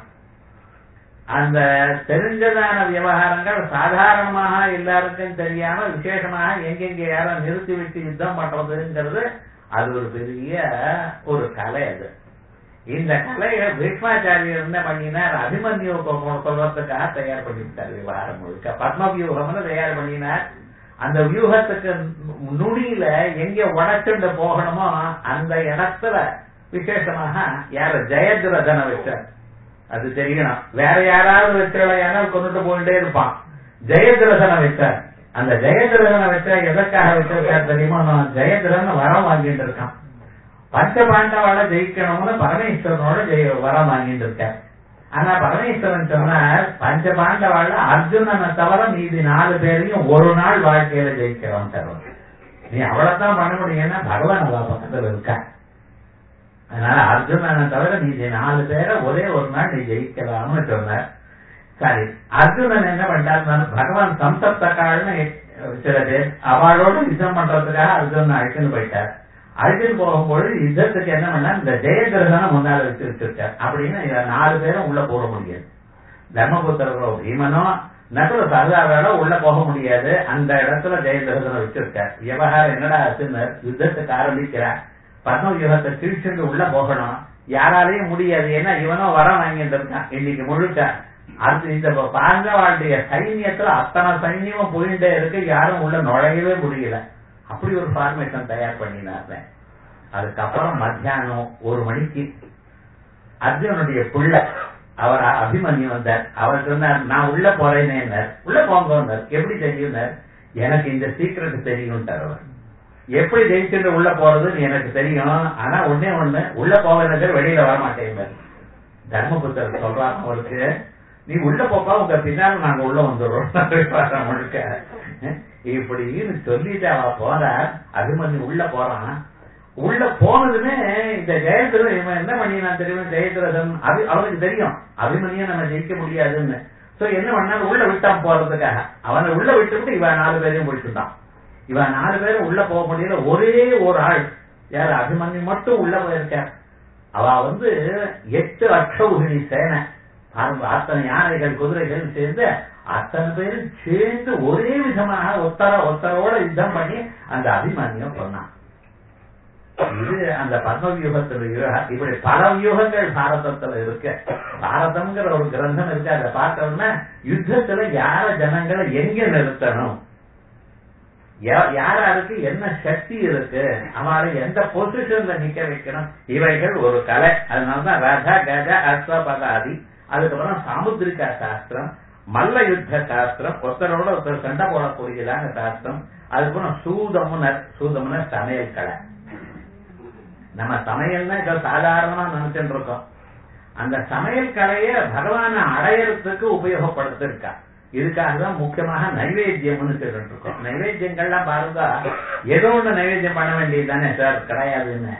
அந்த தெரிஞ்சதான விவகாரங்கள் சாதாரணமாக எல்லாருக்கும் தெரியாம விசேஷமாக எங்கெங்க யார நிறுத்தி விட்டு யுத்தம் பண்றதுங்கிறது அது ஒரு பெரிய ஒரு கலை அது இந்த கலையை பீஷ்மாச்சாரியர் என்ன பண்ணினார் அபிமன்யு சொல்றதுக்காக தயார் பண்ணிவிட்டார் விவகாரம் முழுக்க பத்ம வியூகம்னு தயார் பண்ணினார் அந்த வியூகத்துக்கு நுனியில எங்க உடச்சுண்டு போகணுமோ அந்த இடத்துல விசேஷமாக யார ஜெயத்ரதனை வச்சார் அது தெரியணும் வேற யாராவது வச்சவையான கொண்டுட்டு போயிட்டே இருப்பான் ஜெயதிரசனை வச்சார் அந்த ஜெயதிரசனை வச்சா எதற்காக வச்சிருக்கார் தெரியுமா நான் ஜெயதிரன் வரம் வாங்கிட்டு இருக்கான் பஞ்ச பாண்டவால ஜெயிக்கணும்னு பரமேஸ்வரனோட ஜெய வரம் வாங்கிட்டு இருக்கார் ஆனா பரமேஸ்வரன் சொன்னார் பஞ்ச பாண்டவால அர்ஜுனனை தவிர மீதி நாலு பேரையும் ஒரு நாள் வாழ்க்கையில ஜெயிக்கிறோம் தருவோம் நீ அவ்வளவுதான் பண்ண முடியும்னா பகவான் அவ பக்கத்துல இருக்கா அதனால அர்ஜுனனை தவிர நீ நாலு பேரை ஒரே ஒரு நாள் நீ ஜெயிக்கலாம்னு சொன்னார் சரி அர்ஜுனன் என்ன பண்ணிட்டார் பகவான் சம்சப்தக்கால்னு சில பேர் அவளோட யுத்தம் பண்றதுக்காக அர்ஜுனன் அழைச்சுன்னு போயிட்டார் அழைச்சுன்னு போகும்போது யுத்தத்துக்கு என்ன பண்ணா இந்த ஜெயகிரகனை முன்னால வச்சு வச்சிருக்கார் அப்படின்னு நாலு பேரும் உள்ள போக முடியாது தர்மபுத்திரோ பீமனோ நடுல சர்தாரோட உள்ள போக முடியாது அந்த இடத்துல ஜெயகிரகனை வச்சிருக்கார் விவகாரம் என்னடா ஆச்சுன்னு யுத்தத்துக்கு ஆரம்பிக்கிறார் பத்ம வியூகத்தை கிழிச்சுட்டு உள்ள போகணும் யாராலையும் முடியாது ஏன்னா இவனும் வரம் வாங்கிட்டு இருக்கான் இன்னைக்கு முழுக்க அது இந்த பாண்டவாளுடைய சைன்யத்துல அத்தனை சைன்யமும் போயிட்டே இருக்கு யாரும் உள்ள நுழையவே முடியல அப்படி ஒரு ஃபார்மேஷன் தயார் பண்ணினார்ல அதுக்கப்புறம் மத்தியானம் ஒரு மணிக்கு அர்ஜுனுடைய பிள்ளை அவர் அபிமன்யு வந்தார் அவர் சொன்னார் நான் உள்ள போறேனே உள்ள போங்க எப்படி தெரியும் எனக்கு இந்த சீக்கிரட் தெரியும்ட்டார் அவர் எப்படி ஜெயிச்சுட்டு உள்ள போறதுன்னு எனக்கு தெரியும் ஆனா ஒன்னே ஒண்ணு உள்ள போவதற்கு வெளியில வர மாட்டேன் தர்மபுத்தர் சொல்றாங்க அவருக்கு நீ உள்ள போப்பா உங்க பின்னால நாங்க உள்ள வந்துடுறோம் முழுக்க இப்படின்னு சொல்லிட்டு அவ போற அபிமன்யு உள்ள போறான் உள்ள போனதுமே இந்த ஜெயதிரன் இவன் என்ன பண்ணினான் தெரியும் ஜெயதிரதன் அது அவனுக்கு தெரியும் அபிமன்ய நம்ம ஜெயிக்க முடியாதுன்னு சோ என்ன பண்ணாலும் உள்ள விட்டான் போறதுக்காக அவனை உள்ள விட்டுவிட்டு இவன் நாலு பேரையும் முடிச்சுட்டான் இவன் நாலு பேரும் உள்ள போக முடியல ஒரே ஒரு ஆள் யார் அபிமன்யு மட்டும் உள்ள போயிருக்க அவ வந்து எட்டு அக்ஷௌகிணி சேனை பாருங்க அத்தனை யானைகள் குதிரைகள் சேர்ந்து அத்தனை பேரும் சேர்ந்து ஒரே விதமாக ஒத்தர ஒத்தரோட யுத்தம் பண்ணி அந்த அபிமன்யம் சொன்னான் இது அந்த பத்ம வியூகத்துல இரு- இப்படி பல வியூகங்கள் பாரதத்துல இருக்கு பாரதம்ங்கிற ஒரு கிரந்தம் இருக்கு அதை பார்த்தோம்னா யுத்தத்துல யார ஜனங்களை எங்க நிறுத்தணும் யா- யாராருக்கு என்ன சக்தி இருக்கு அவளை எந்த பொசிஷன்ல நிக்க வைக்கணும் இவைகள் ஒரு கலை அதனாலதான் ரத கஜ அஸ்வபதாதி அதுக்கப்புறம் சாமுத்திரிகா சாஸ்திரம் மல்ல யுத்த சாஸ்திரம் ஒருத்தரோட ஒருத்தர் சண்டை போடக்கூடியதான சாஸ்திரம் அதுக்கப்புறம் சூதமுனர் சூதமுனர் சமையல் கலை நம்ம சமையல்னா இதை சாதாரணமா நினைச்சுட்டு இருக்கோம் அந்த சமையல் கலைய பகவானை அடையறதுக்கு உபயோகப்படுத்திருக்கா இதுக்காக தான் முக்கியமாக நைவேத்தியம்னு சொல்லிட்டு இருக்கோம் நைவேத்தியங்கள்லாம் பாருங்க ஏதோ ஒண்ணு நைவேத்தியம் பண்ண வேண்டியது தானே சார் கிடையாதுன்னு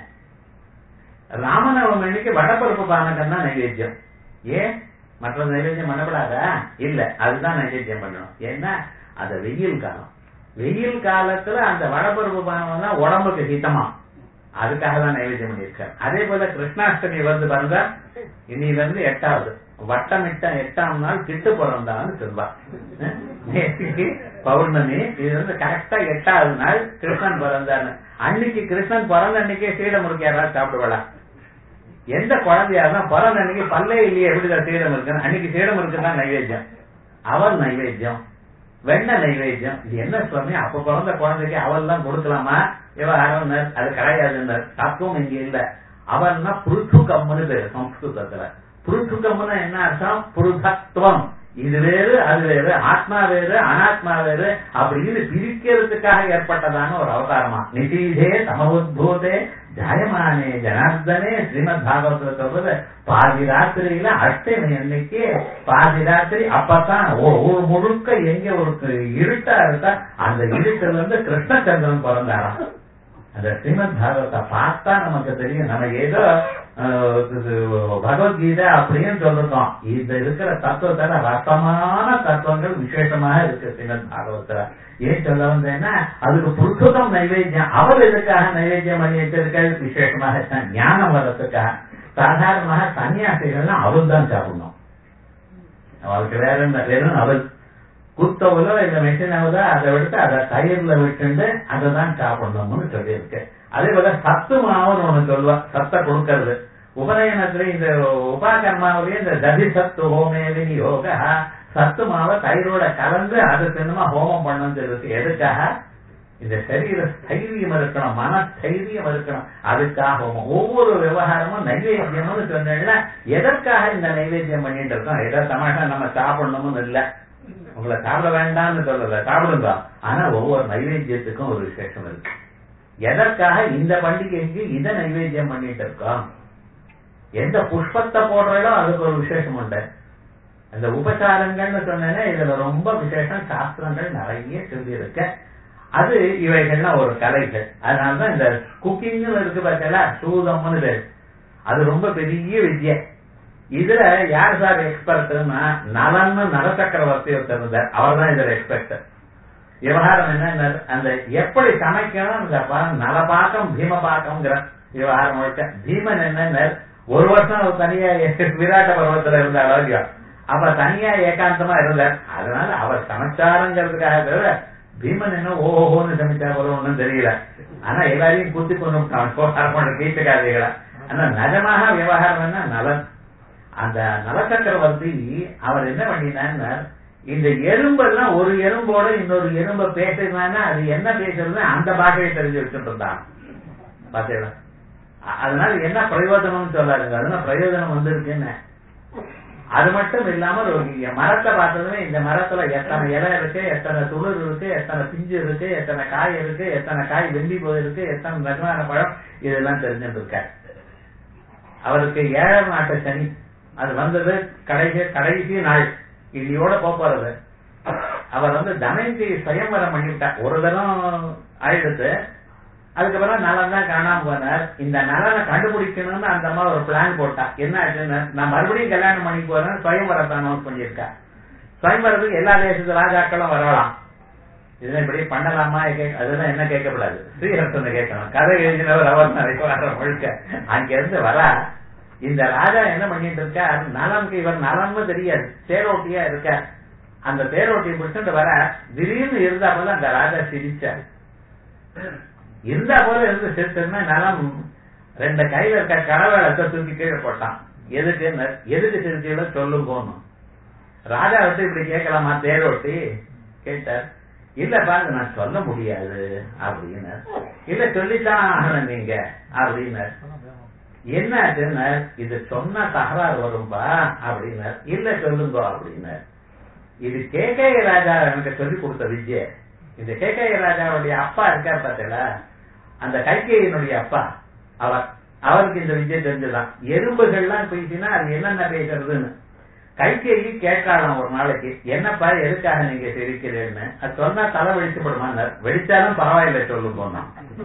ராமநவமி அன்னைக்கு வடப்பருப்பு பானகம் தான் நைவேத்தியம் ஏன் மற்ற நைவேத்தியம் பண்ணப்படாதா இல்ல அதுதான் நைவேத்தியம் பண்ணணும் ஏன்னா அது வெயில் காலம் வெயில் காலத்துல அந்த வடப்பருப்பு பானம் தான் உடம்புக்கு ஹிதமா அதுக்காக தான் நைவேத்தியம் பண்ணியிருக்காரு அதே போல கிருஷ்ணாஷ்டமி வந்து பாருங்க இன்னில இருந்து எட்டாவது வட்டமிட்ட எட்டாம் நாள் கிட்டு பிறந்தான்னு சொல்வா அஹ் நேத்திக்கு பௌர்ணமி இது வந்து கரெக்டா எட்டாவது நாள் கிருஷ்ணன் பிறந்தான்னு அன்னைக்கு கிருஷ்ணன் பிறந்த அன்னைக்கே சீடம் இருக்கு யாராவது சாப்பிடுவாளா எந்த குழந்தையா இருந்தா பிறந்த அன்னைக்கு பல்லே இல்லையே எப்படிதான் சீடம் இருக்கு அன்னைக்கு சீடம் இருக்குதான் நைவேத்தியம் அவல் நைவேத்தியம் வெண்ணெய் நைவேத்தியம் இது என்ன சுவாமி அப்ப பிறந்த குழந்தைக்கு அவல் தான் கொடுக்கலாமா விவகாரம் அது கிடையாதுன்னு தத்துவம் இங்க இல்ல அவல்னா புருத்துக்கம்னு பேரு சம்ஸ்கிருதத்துல புருத்துக்கம்னு என்ன அர்த்தம் புருதத்துவம் இது வேறு அது வேறு ஆத்மா வேறு அனாத்மா வேறு அப்படின்னு பிரிக்கிறதுக்காக ஏற்பட்டதான ஒரு அவதாரமா நிதீதே சமபுத்தூதே ஜாயமானே ஜனார்தனே ஸ்ரீமத் பாகவத சொல்றது பாதி ராத்திரியில அஷ்டமி அன்னைக்கு பாதி ராத்திரி அப்பதான் ஒ- ஒரு முழுக்க எங்க ஒரு இருட்டா இருக்கா அந்த இருட்டுல இருந்து கிருஷ்ணச்சந்திரன் பிறந்தாராம் அந்த ஸ்ரீமத் பாகவத்தை பார்த்தா நமக்கு தெரியும் நம்ம ஏதோ அஹ், இது பகவத்கீதை அப்படின்னு சொல்லிருக்கோம் இது இருக்கிற தத்துவத்துல ரசமான தத்துவங்கள் விசேஷமாக இருக்கு ஸ்ரீமத் பாகவத்துல ஏன் சொல்ல வந்தேன்னா அதுக்கு புருஷதம் நைவேத்தியம் அவர் எதுக்காக நைவேத்தியம் பண்ணி வச்சிருக்கிறது விசேஷமாக தான் ஞானம் வர்றதுக்காக சாதாரணமாக சன்னியாசிகள்லாம் அவள் தான் சாப்பிடணும் அவளுக்கு வேற என்ன வெறும் அவள் குத்தவளோ இந்த மெஷினாவதோ அதை விட்டு அதை தயிர்ல விட்டுண்டு அதை தான் சாப்பிடணும்னு சொல்லியிருக்கு அதே போல சத்து மாவுன்னு ஒண்ணு சொல்லுவா சத்தை கொடுக்கறது உபநயனத்துல இந்த உபாகர்மாவிலேயே இந்த ததி சத்து ஹோமேவினி யோக சத்து மாவை தயிரோட கலந்து அது சின்னமா ஹோமம் பண்ணணும் சொல்லிருக்கு எதுக்காக இந்த சரீர ஸ்தைரியம் இருக்கணும் மன தைரியம் இருக்கணும் அதுக்காக ஹோமம் ஒவ்வொரு விவகாரமும் நைவேத்தியம்னு சொன்னேன்னா எதற்காக இந்த நைவேத்தியம் பண்ணிட்டு இருக்கோம் ஏதோ தமாஷா நம்ம சாப்பிடணும்னு இல்ல உங்களை சாப்பிட வேண்டாம்னு சொல்லல சாப்பிடுங்க ஆனா ஒவ்வொரு நைவேத்தியத்துக்கும் ஒரு விசேஷம் இருக்கு எதற்காக இந்த பண்டிகைக்கு இதை நைவேத்தியம் பண்ணிட்டு இருக்கோம் எந்த புஷ்பத்தை போடுறதோ அதுக்கு ஒரு விசேஷம் உண்டு அந்த உபசாரங்கள்னு சொன்னேன்னா இதுல ரொம்ப விசேஷம் சாஸ்திரங்கள் நிறைய சொல்லி இருக்கு அது இவைகள்லாம் ஒரு கலைகள் அதனாலதான் இந்த குக்கிங்னு இருக்கு பார்த்தல சூதம்னு பேரு அது ரொம்ப பெரிய வித்யை இதுல யார் சார் எக்ஸ்பர்ட்னா நலன்னு நலச்சக்கரவர்த்தி ஒருத்தர் இருந்தார் அவர் தான் இதுல எக்ஸ்பர்ட் விவகாரம் என்ன அந்த எப்படி சமைக்கணும் இந்த பா- நலபாக்கம் பீமபாக்கம்ங்கிற விவகாரம் முழுக்க பீமன் என்ன ஒரு வருஷம் அவர் தனியா விராட்ட பருவத்துல இருந்தார் இல்லையா அப்ப தனியா ஏகாந்தமா இருந்தார் அதனால அவர் சமைச்சாருங்கிறதுக்காக தவிர பீமன் என்ன ஓஹோன்னு சமைச்சா போல ஒண்ணும் தெரியல ஆனா எல்லாரையும் குத்தி கொண்டு கேட்டுக்காதீங்களா ஆனா நிஜமாக விவகாரம் என்ன நலன் அந்த நலச்சக்கரவர்த்தி அவர் என்ன பண்ணினார்னா இந்த எறும்பெல்லாம் ஒரு எறும்போட இன்னொரு எறும்ப பேசுறான்னா அது என்ன பேசுறது அந்த பாஷையை தெரிஞ்சு வச்சுட்டு இருந்தான் பாத்தீங்களா அ- அதனால என்ன பிரயோஜனம்னு சொல்லாருங்க அதனால பிரயோஜனம் வந்திருக்குன்னு அது மட்டும் இல்லாம ஒரு இங்க மரத்தை பார்த்ததுமே இந்த மரத்துல எத்தனை இலை இருக்கு எத்தனை துளிர் இருக்கு எத்தனை பிஞ்சு இருக்கு எத்தனை காய் இருக்கு எத்தனை காய் வெள்ளி போயிருக்கு எத்தனை நகமான பழம் இதெல்லாம் தெரிஞ்சுட்டு இருக்காரு அவருக்கு ஏழாம் நாட்டு சனி அது வந்தது கடைசி கடைசி நாள் இடியோட போறது அவர் வந்து தனந்தி சுயம்பரம் பண்ணிவிட்டார் ஒரு தரம் ஆயிடுத்து அதுக்கப்புறம் நலன் தான் காணாம போனார் இந்த நலனை கண்டுபிடிக்கணும்னு அந்த அம்மா ஒரு பிளான் போட்டா என்ன ஆச்சுன்னு நான் மறுபடியும் கல்யாணம் பண்ணி போறேன் சுயம்பரத்தை அனௌன்ஸ் பண்ணியிருக்கா சுயம்பரத்துக்கு எல்லா தேசத்து ராஜாக்களும் வரலாம் இதெல்லாம் இப்படி பண்ணலாமா கேட்க அதெல்லாம் என்ன கேட்கக்கூடாது ஸ்ரீஹர்ஷனை கேட்கணும் கதை எழுதினவர் அவர் நிறைய வர முழுக்க அங்க இருந்து வர இந்த ராஜா என்ன பண்ணிட்டு இருக்கார் நலனுக்கு இவர் நலன்னு தெரியாது தேரோட்டியா இருக்கார் அந்த தேரோட்டியை பிடிச்சிட்டு வர திடீர்னு இருந்தா போல அந்த ராஜா சிரிச்சார் இருந்தா போல இருந்து சிரிச்சதுமே நலம் ரெண்டு கையில இருக்க கடவுளத்தை தூக்கி கீழே போட்டான் எதுக்கு எதுக்கு சிரிச்சீங்களோ சொல்லுங்கன்னு ராஜா வந்து இப்படி கேட்கலாமா தேரோட்டி கேட்டார் இல்ல பாருங்க நான் சொல்ல முடியாது அப்படின்னு இல்ல சொல்லித்தான் ஆகணும் நீங்க அப்படின்னு என்ன இது சொன்னா தகராறு வரும்பா அப்படின்னார் இல்ல சொல்லுங்க அப்படின்னார் இது கே கே ராஜா எனக்கு சொல்லி கொடுத்த வித்யை இந்த கே கே ராஜாவுடைய அப்பா இருக்கார் பார்த்தல அந்த கைகேயினுடைய அப்பா அவர் அவருக்கு இந்த வித்யை தெரிஞ்சுதான் எறும்புகள்லாம் பேசினா அது என்னென்ன பேசுறதுன்னு கைகேயி கேட்கலாம் ஒரு நாளைக்கு என்னப்பா எதுக்காக நீங்க சிரிக்கிறேன்னு அது சொன்னா தலை வெடிச்சுப்படுமா வெடிச்சாலும் பரவாயில்ல சொல்லுங்க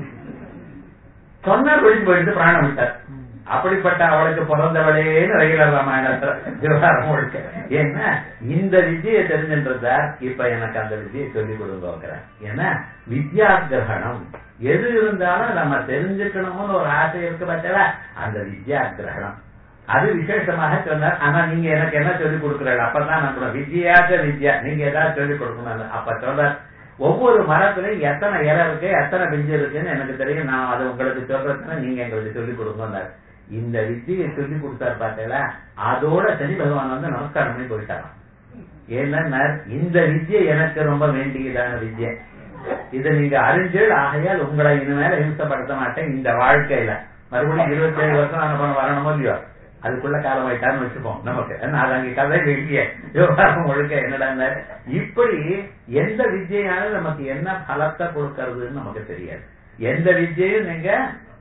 சொன்னார் வெடிச்சு போயிட்டு பிராணம் விட்டார் அப்படிப்பட்ட அவளுக்கு பிறந்தவளேன்னு ரயிலர் ராமாயணத்துல விவகாரம் முழுக்க ஏன்னா இந்த வித்தியை தெரிஞ்சுன்றார் இப்ப எனக்கு அந்த வித்தியை சொல்லிக் கொடுங்க ஏன்னா வித்யா கிரகணம் எது இருந்தாலும் நம்ம தெரிஞ்சுக்கணும்னு ஒரு ஆசை இருக்கு பார்த்தா அந்த வித்யா கிரகணம் அது விசேஷமாக சொன்னார் ஆனா நீங்க எனக்கு என்ன சொல்லிக் கொடுக்குறாள் அப்பதான் நான் வித்யாச்ச வித்யா நீங்க ஏதாவது சொல்லிக் கொடுக்கணும் அப்ப சொல்றார் ஒவ்வொரு மரத்திலையும் எத்தனை இலை இருக்கு எத்தனை பிஞ்சு இருக்குன்னு எனக்கு தெரியும் நான் அதை உங்களுக்கு சொல்றதுன்னா நீங்க எங்களுக்கு சொல்லிக் கொடுங்க இந்த வித்தியை சொல்லி கொடுத்தாரு பார்த்தல அதோட சனி பகவான் வந்து நமஸ்காரம் பண்ணி போயிட்டாராம் ஏன்னா இந்த வித்தியை எனக்கு ரொம்ப வேண்டியதான வித்தியை இதை நீங்க அறிஞ்சல் ஆகையால் உங்களை இனிமேல ஹிம்சப்படுத்த மாட்டேன் இந்த வாழ்க்கையில மறுபடியும் இருபத்தி ஏழு வருஷம் அனுபவம் வரணுமோ இல்லையோ அதுக்குள்ள காலம் ஆயிட்டான்னு வச்சுப்போம் நமக்கு அது அங்க கதை வெளிய விவகாரம் முழுக்க என்னடா இப்படி எந்த வித்தியாலும் நமக்கு என்ன பலத்தை கொடுக்கறதுன்னு நமக்கு தெரியாது எந்த வித்தியையும் நீங்க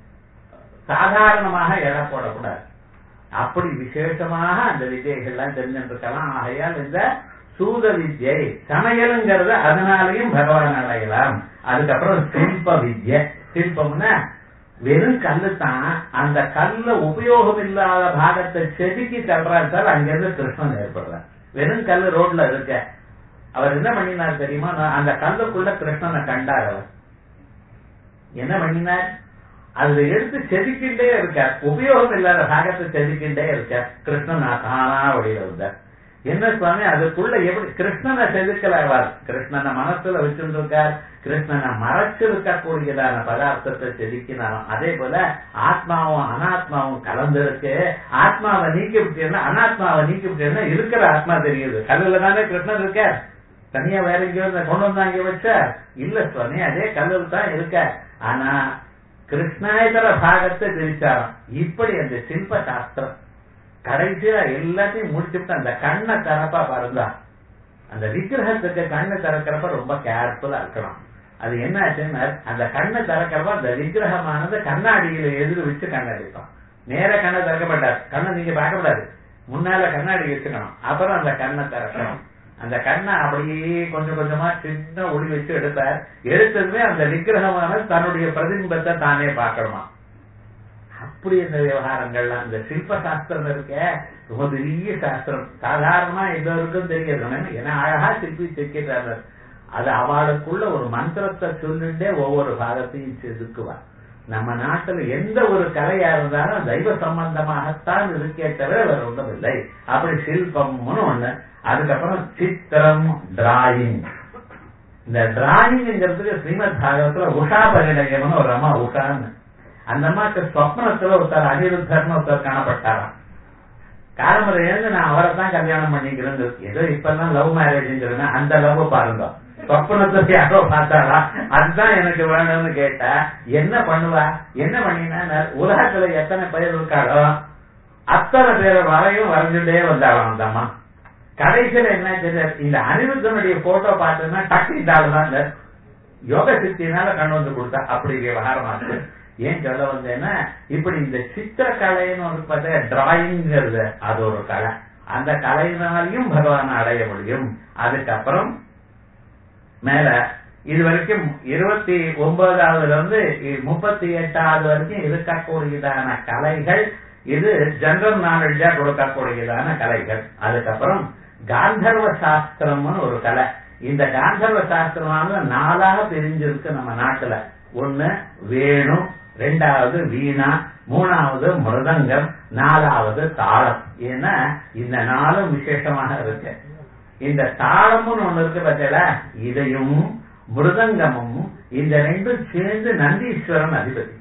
சாதாரணமாக எடை போடக்கூடாது அப்படி விசேஷமாக அந்த வித்தியைகள்லாம் தெரிஞ்சிருக்கலாம் ஆகையால் இந்த சூத வித்யை சமையலுங்கிறது அதனாலையும் பகவான் அடையலாம் அதுக்கப்புறம் சில்ப வித்யை சில்பம்னா வெறும் கல்லு தான் அந்த கல்ல உபயோகம் இல்லாத பாகத்தை செதுக்கி தள்ளுறாரு அங்கிருந்து கிருஷ்ணன் ஏற்படுறார் வெறும் கல்லு ரோட்ல இருக்க அவர் என்ன பண்ணினார் தெரியுமா அந்த கல்லுக்குள்ள கிருஷ்ணனை கண்டார் அவர் என்ன பண்ணினார் அதுல எடுத்து செதுக்கின்றே இருக்கார் உபயோகம் இல்லாத பாகத்தை செதுக்கின்றே இருக்கார் கிருஷ்ணன் தானா வழியில வந்தார் என்ன சுவாமி அதுக்குள்ள எப்படி கிருஷ்ணனை செதுக்கலாவார் கிருஷ்ணனை மனசுல வச்சுருக்கார் கிருஷ்ணனை மறைச்சு இருக்கக்கூடியதான பதார்த்தத்தை செதுக்கினாலும் அதே போல ஆத்மாவும் அனாத்மாவும் கலந்து இருக்கு ஆத்மாவை நீக்கி விட்டீங்கன்னா அனாத்மாவை நீக்கி விட்டீங்கன்னா இருக்கிற ஆத்மா தெரியுது கல்லுல தானே கிருஷ்ணன் இருக்க தனியா வேற எங்கேயோ கொண்டு வந்தாங்க வச்ச இல்ல சுவாமி அதே கல்லுல தான் இருக்க ஆனா கிருஷ்ணாயதர பாகத்தை பிரிச்சாராம் இப்படி அந்த சில்ப சாஸ்திரம் கடைசியா எல்லாத்தையும் முடிச்சுட்டு அந்த கண்ணை திறப்பா பாருங்க அந்த விக்கிரகத்துக்கு கண்ணை திறக்கிறப்ப ரொம்ப கேர்ஃபுல்லா இருக்கணும் அது என்ன ஆச்சுன்னா அந்த கண்ணை திறக்கிறப்ப அந்த விக்கிரகமானது கண்ணாடியில எதிர் வச்சு கண்ணடிப்பான் நேர கண்ணை திறக்கப்பட்டார் கண்ணை நீங்க பார்க்கக்கூடாது முன்னால கண்ணாடி வச்சுக்கணும் அப்புறம் அந்த கண்ணை திறக்கணும் அந்த கண்ணை அப்படியே கொஞ்சம் கொஞ்சமா சின்ன ஒளி வச்சு எடுத்தார் எடுத்ததுமே அந்த விக்கிரகமானது தன்னுடைய பிரதிபிம்பத்தை தானே பார்க்கணுமா அப்படி இந்த விவகாரங்கள்லாம் இந்த சில்ப சாஸ்திரம் இருக்க ரொம்ப பெரிய சாஸ்திரம் சாதாரணமா எல்லோருக்கும் தெரியாது ஏன்னா அழகா சிற்பி செக்கிறார் அது அவளுக்குள்ள ஒரு மந்திரத்தை சொல்லிட்டே ஒவ்வொரு பாகத்தையும் செதுக்குவார் நம்ம நாட்டுல எந்த ஒரு கலையா இருந்தாலும் தெய்வ சம்பந்தமாகத்தான் இருக்கே தவிர வேற ஒன்றும் இல்லை அப்படி சில்பம்னு ஒண்ணு அதுக்கப்புறம் சித்திரம் டிராயிங் இந்த டிராயிங்கிறதுக்கு ஸ்ரீமத் பாகவத்துல உஷா பரிணயம்னு ஒரு அம்மா உஷான்னு அந்த அம்மாக்கு சொப்னத்துல ஒருத்தர் அனிருத்தர்னு ஒருத்தர் காணப்பட்டாராம் காலமுறை எழுந்து நான் அவரை தான் கல்யாணம் பண்ணிக்கிறேன் ஏதோ இப்பெல்லாம் லவ் மேரேஜ்ங்கிறேன்னா அந்த லவ் பாருங்க சொப்பனத்தை யாரோ பார்த்தாரா அதுதான் எனக்கு வேணும்னு கேட்டா என்ன பண்ணுவா என்ன பண்ணினா உலகத்துல எத்தனை பேர் இருக்காளோ அத்தனை பேரை வரையும் வரைஞ்சுட்டே வந்தாலும் அந்த அம்மா கடைசியில என்ன தெரியாது இந்த அனிருத்தனுடைய போட்டோ பார்த்தோம்னா டக்கு இந்த ஆள் தான் யோக சித்தினால கண்ணு வந்து கொடுத்தா அப்படி விவகாரமாச்சு ஏன் சொல்ல வந்தேன்னா இப்படி இந்த சித்திரக்கலைன்னு ஒரு பார்த்தா டிராயிங்கிறது அது ஒரு கலை அந்த கலையினாலையும் பகவானை அடைய முடியும் அதுக்கப்புறம் மேல இது வரைக்கும் இருபத்தி ஒன்பதாவதுல இருந்து முப்பத்தி எட்டாவது வரைக்கும் இருக்கக்கூடியதான கலைகள் இது ஜெனரல் நாலேஜா கொடுக்கக்கூடியதான கலைகள் அதுக்கப்புறம் காந்தர்வ சாஸ்திரம்னு ஒரு கலை இந்த காந்தர்வ சாஸ்திரமானது நாளாக பிரிஞ்சிருக்கு நம்ம நாட்டுல ஒண்ணு வேணு ரெண்டாவது வீணா மூணாவது மிருதங்கம் நாலாவது தாளம் ஏன்னா இந்த நாளும் விசேஷமாக இருக்கு இந்த தாளம்னு ஒண்ணு இருக்கு பார்த்தீங்களா இதையும் மிருதங்கமும் இந்த ரெண்டும் சேர்ந்து நந்தீஸ்வரன் அதிபதி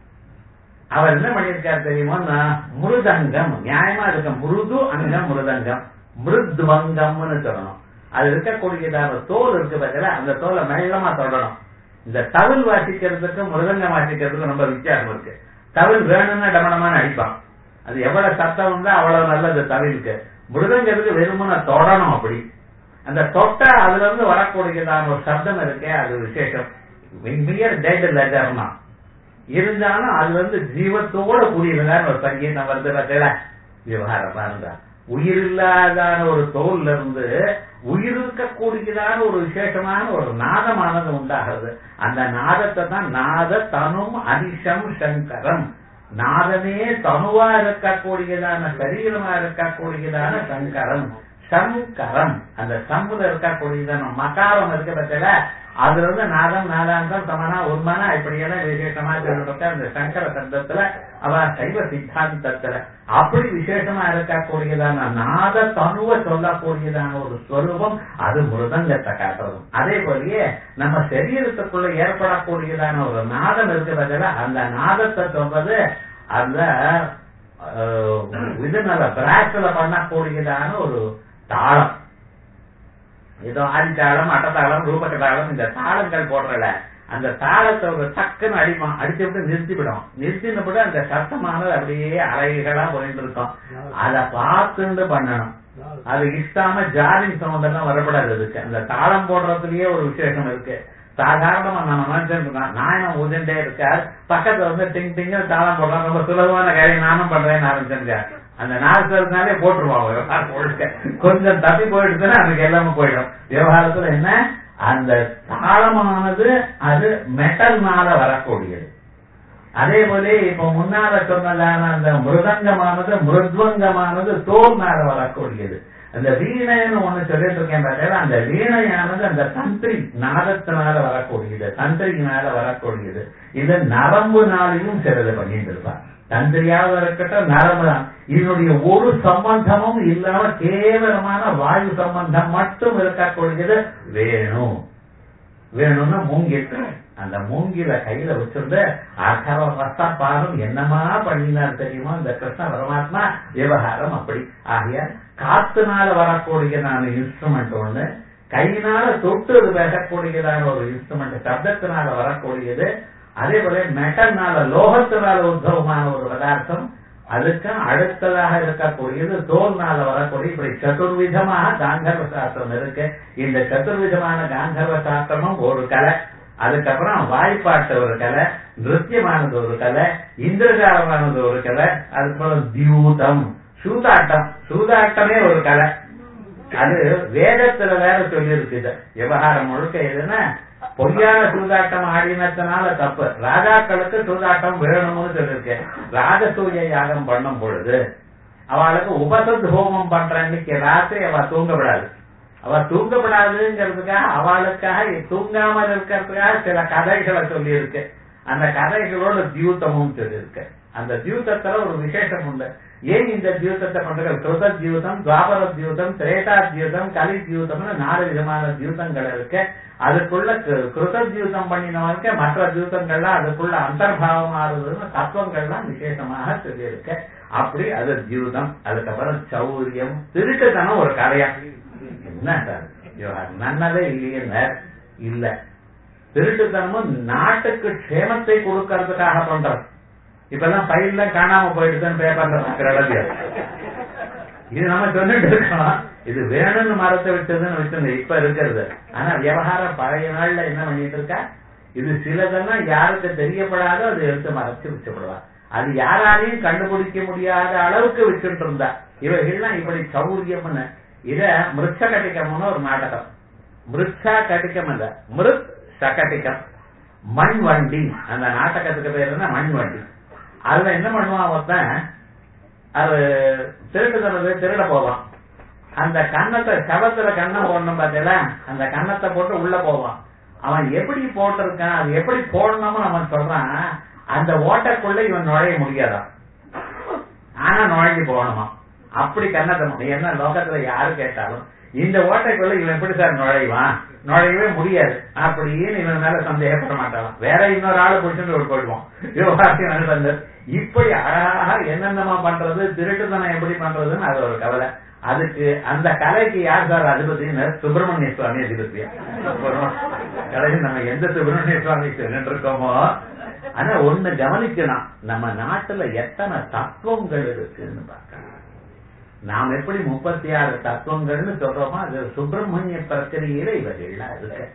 அவர் என்ன பண்ணியிருக்காரு தெரியுமா மிருதங்கம் நியாயமா இருக்க மிருது அங்கம் மிருதங்கம் மிருத்வங்கம்னு சொல்லணும் அது இருக்கக்கூடியதான தோல் இருக்கு பார்த்தீங்களா அந்த தோலை மெல்லமா தொடணும் இந்த தவில் வாசிக்கிறதுக்கும் மிருதங்கம் வாசிக்கிறதுக்கும் ரொம்ப வித்தியாசம் இருக்கு தவில் வேணும்னா டமடமான அடிப்பான் அது எவ்வளவு சத்தம் இருந்தா அவ்வளவு நல்லது தவிலுக்கு மிருதங்கிறதுக்கு வெறுமன தொடணும் அப்படி அந்த தொட்டா அதுல இருந்து வரக்கூடியதான ஒரு சப்தம் இருக்கே அது விசேஷம் மியர் டெட் லெஜர்னா இருந்தாலும் அது வந்து ஜீவத்தோட கூடியதுதான் ஒரு சங்கீதம் வருது பார்த்தீங்களா விவகாரம் பாருங்க உயிர் இல்லாதான ஒரு தோல்ல இருந்து உயிர் இருக்கக்கூடியதான ஒரு விசேஷமான ஒரு நாதமானது உண்டாகிறது அந்த நாதத்தை தான் நாத தனும் அனிஷம் சங்கரம் நாதமே தனுவா இருக்கக்கூடியதான சரீரமா இருக்கக்கூடியதான சங்கரம் சங்கரம் அந்த சம்புல இருக்கக்கூடியதான மகாரம் இருக்க பட்சல அதுல இருந்து நாதம் நாதாந்தம் சமனா உண்மனா இப்படியெல்லாம் விசேஷமா சொல்லிருக்க அந்த சங்கர சப்தத்துல அவ சைவ சித்தாந்தத்துல அப்படி விசேஷமா இருக்கக்கூடியதான நாத தனுவ சொல்லக்கூடியதான ஒரு ஸ்வரூபம் அது மிருதங்கத்தை காட்டுறதும் அதே போலயே நம்ம சரீரத்துக்குள்ள ஏற்படக்கூடியதான ஒரு நாதம் இருக்கு பதில அந்த நாதத்தை சொல்றது அந்த இதனால பிராக்ஸ்ல பண்ணக்கூடியதான ஒரு தாளம் ஏதோ ஆதித்தாளம் அட்டத்தாளம் ரூபகதாளம் இந்த தாளங்கள் போடுறல அந்த தாளத்தை ஒரு டக்குன்னு அடிமா அடிச்சு விட்டு நிறுத்திவிடும் நிறுத்தினப்பட அந்த சத்தமானது அப்படியே அலைகளா போயிட்டு இருக்கும் அதை பார்த்துட்டு பண்ணணும் அது இஷ்டாம ஜாரிங் சவுண்ட் எல்லாம் வரப்படாது அதுக்கு அந்த தாளம் போடுறதுலயே ஒரு விசேஷம் இருக்கு சாதாரணமா நம்ம மனுஷன் நாயனம் ஊதிண்டே இருக்கார் பக்கத்துல வந்து டிங் டிங்க தாளம் போடுறான் ரொம்ப சுலபமான காரியம் நானும் பண்றேன்னு ஆரம்பிச்சிருங்க அந்த நாற்கரத்தினாலே போட்டுருவாங்க கொஞ்சம் தப்பி போயிடுச்சுன்னா அதுக்கு எல்லாமே போயிடும் விவகாரத்துல என்ன அந்த தாளமானது அது மெட்டல்னால வரக்கூடியது அதே போல இப்ப முன்னால சொன்னதான அந்த மிருதங்கமானது மிருத்வங்கமானது தோல்னால வரக்கூடியது அந்த வீணைன்னு ஒண்ணு சொல்லிட்டு இருக்கேன் பார்த்தா அந்த வீணையானது அந்த தந்திரி நாதத்தினால வரக்கூடியது தந்திரியினால வரக்கூடியது இது நரம்புனாலையும் சிலது பண்ணிட்டு இருப்பான் தந்திரியாக இருக்கட்டும் நரம்பு இதனுடைய ஒரு சம்பந்தமும் இல்லாம கேவலமான வாயு சம்பந்தம் மட்டும் இருக்கக்கூடியது வேணும் வேணும்னு மூங்கில் அந்த மூங்கில கையில வச்சிருந்து அகர ரசப்பாரும் என்னமா பண்ணினார் தெரியுமா இந்த கிருஷ்ண பரமாத்மா விவகாரம் அப்படி ஆகிய காத்துனால வரக்கூடிய நான் இன்ஸ்ட்ருமெண்ட் ஒண்ணு கையினால தொட்டு பேசக்கூடியதான ஒரு இன்ஸ்ட்ருமெண்ட் சப்தத்தினால வரக்கூடியது அதே போல மெட்டல்னால லோகத்தினால உத்தவமான ஒரு பதார்த்தம் அதுக்கு அடுத்ததாக இருக்கக்கூடியது தோல்னால வரக்கூடிய இப்படி சதுர்விதமாக காந்தர்வ சாஸ்திரம் இருக்கு இந்த சதுர்விதமான காந்தர்வ சாஸ்திரமும் ஒரு கலை அதுக்கப்புறம் வாய்ப்பாட்டு ஒரு கலை நிருத்தியமானது ஒரு கலை இந்திரஜாலமானது ஒரு கலை அதுக்கப்புறம் தியூதம் சூதாட்டம் சூதாட்டமே ஒரு கலை அது வேதத்துல வேற சொல்லி இருக்குது விவகாரம் முழுக்க எதுன்னா பொய்யான சூதாட்டம் ஆடினத்தினால தப்பு ராஜாக்களுக்கு சூதாட்டம் வேணும்னு சொல்லியிருக்கேன் ராஜசூய யாகம் பண்ணும் பொழுது அவளுக்கு உபசத் ஹோமம் பண்ற அன்னைக்கு ராத்திரி அவ தூங்கப்படாது அவ தூங்கப்படாதுங்கிறதுக்காக அவளுக்காக தூங்காமல் இருக்கிறதுக்காக சில கதைகளை சொல்லி இருக்கு அந்த கதைகளோட தியூத்தமும் சொல்லியிருக்கு அந்த தியூத்தத்துல ஒரு விசேஷம் உண்டு ஏன் இந்த தியூத்தத்தை பண்றது கிருத தியூதம் துவாபர தியூதம் திரேதா தியூதம் கலி தியூதம்னு நாலு விதமான தியூதங்கள் இருக்கு அதுக்குள்ள கிருத தியூதம் பண்ணினவனுக்கு மற்ற தியூதங்கள்லாம் அதுக்குள்ள அந்தர்பாவம் ஆறுதுன்னு தத்துவங்கள்லாம் விசேஷமாக சொல்லியிருக்கு அப்படி அது தியூதம் அதுக்கப்புறம் சௌரியம் திருட்டுத்தனம் ஒரு கதையா என்ன சார் நன்னதே இல்லையே இல்ல திருட்டுத்தனமும் நாட்டுக்கு க்ஷேமத்தை கொடுக்கறதுக்காக பண்றது இப்பெல்லாம் ஃபைல்ல காணாம போயிடுதுன்னு பேப்பர்ல பாக்குற அளவு இது நம்ம சொல்லிட்டு இருக்கோம் இது வேணும்னு மரத்தை விட்டதுன்னு வச்சிருந்த இப்ப இருக்கிறது ஆனா விவகாரம் பழைய நாள்ல என்ன பண்ணிட்டு இருக்கா இது சிலதெல்லாம் யாருக்கு தெரியப்படாதோ அது எடுத்து மறைச்சு வச்சுப்படுவா அது யாராலையும் கண்டுபிடிக்க முடியாத அளவுக்கு வச்சுட்டு இருந்தா இவைகள்லாம் இப்படி சௌரியம்னு இத மிருச்ச கட்டிக்கம்னு ஒரு நாடகம் மிருச்சா கட்டிக்கம் இல்ல மிருத் சகட்டிக்கம் மண் வண்டி அந்த நாடகத்துக்கு பேர் என்ன மண் வண்டி அதுல என்ன பண்ணுவான் ஒருத்தன் அது திருட்டு தரது திருட போவான் அந்த கன்னத்தை சவத்துல கண்ணம் போடணும் பார்த்தீங்களா அந்த கன்னத்தை போட்டு உள்ள போவான் அவன் எப்படி போட்டிருக்கான் அது எப்படி போடணும்னு அவன் சொல்றான் அந்த ஓட்டக்குள்ள இவன் நுழைய முடியாதான் ஆனா நுழைஞ்சு போகணுமா அப்படி கன்னத்தை மூடி. என்ன லோகத்துல யாரு கேட்டாலும் இந்த ஓட்டைக்குள்ள இவன் எப்படி சார் நுழைவான் நுழையவே முடியாது அப்படின்னு இவன் மேல சந்தேகப்பட மாட்டான் வேற இன்னொரு ஆளு பிடிச்சிட்டு ஒரு போயிடுவான் விவகாரத்தை நடந்தது இப்படி அழகாக என்னென்னமா பண்றது திருட்டுத்தனம் எப்படி பண்றதுன்னு அது ஒரு கவலை அதுக்கு அந்த கலைக்கு யார் சார் அதிபதினு சுப்பிரமணிய சுவாமி அதிபதியா கலைக்கு நம்ம எந்த சுப்பிரமணிய சுவாமி சொல்லிட்டு இருக்கோமோ ஆனா ஒண்ணு கவனிக்கணும் நம்ம நாட்டுல எத்தனை தத்துவங்கள் இருக்குன்னு பார்க்கணும் நாம் எப்படி முப்பத்தி ஆறு தத்துவங்கள்னு சொல்றோமோ அது சுப்பிரமணிய பிரக்கிரியில இவர்கள்லாம் இருக்கு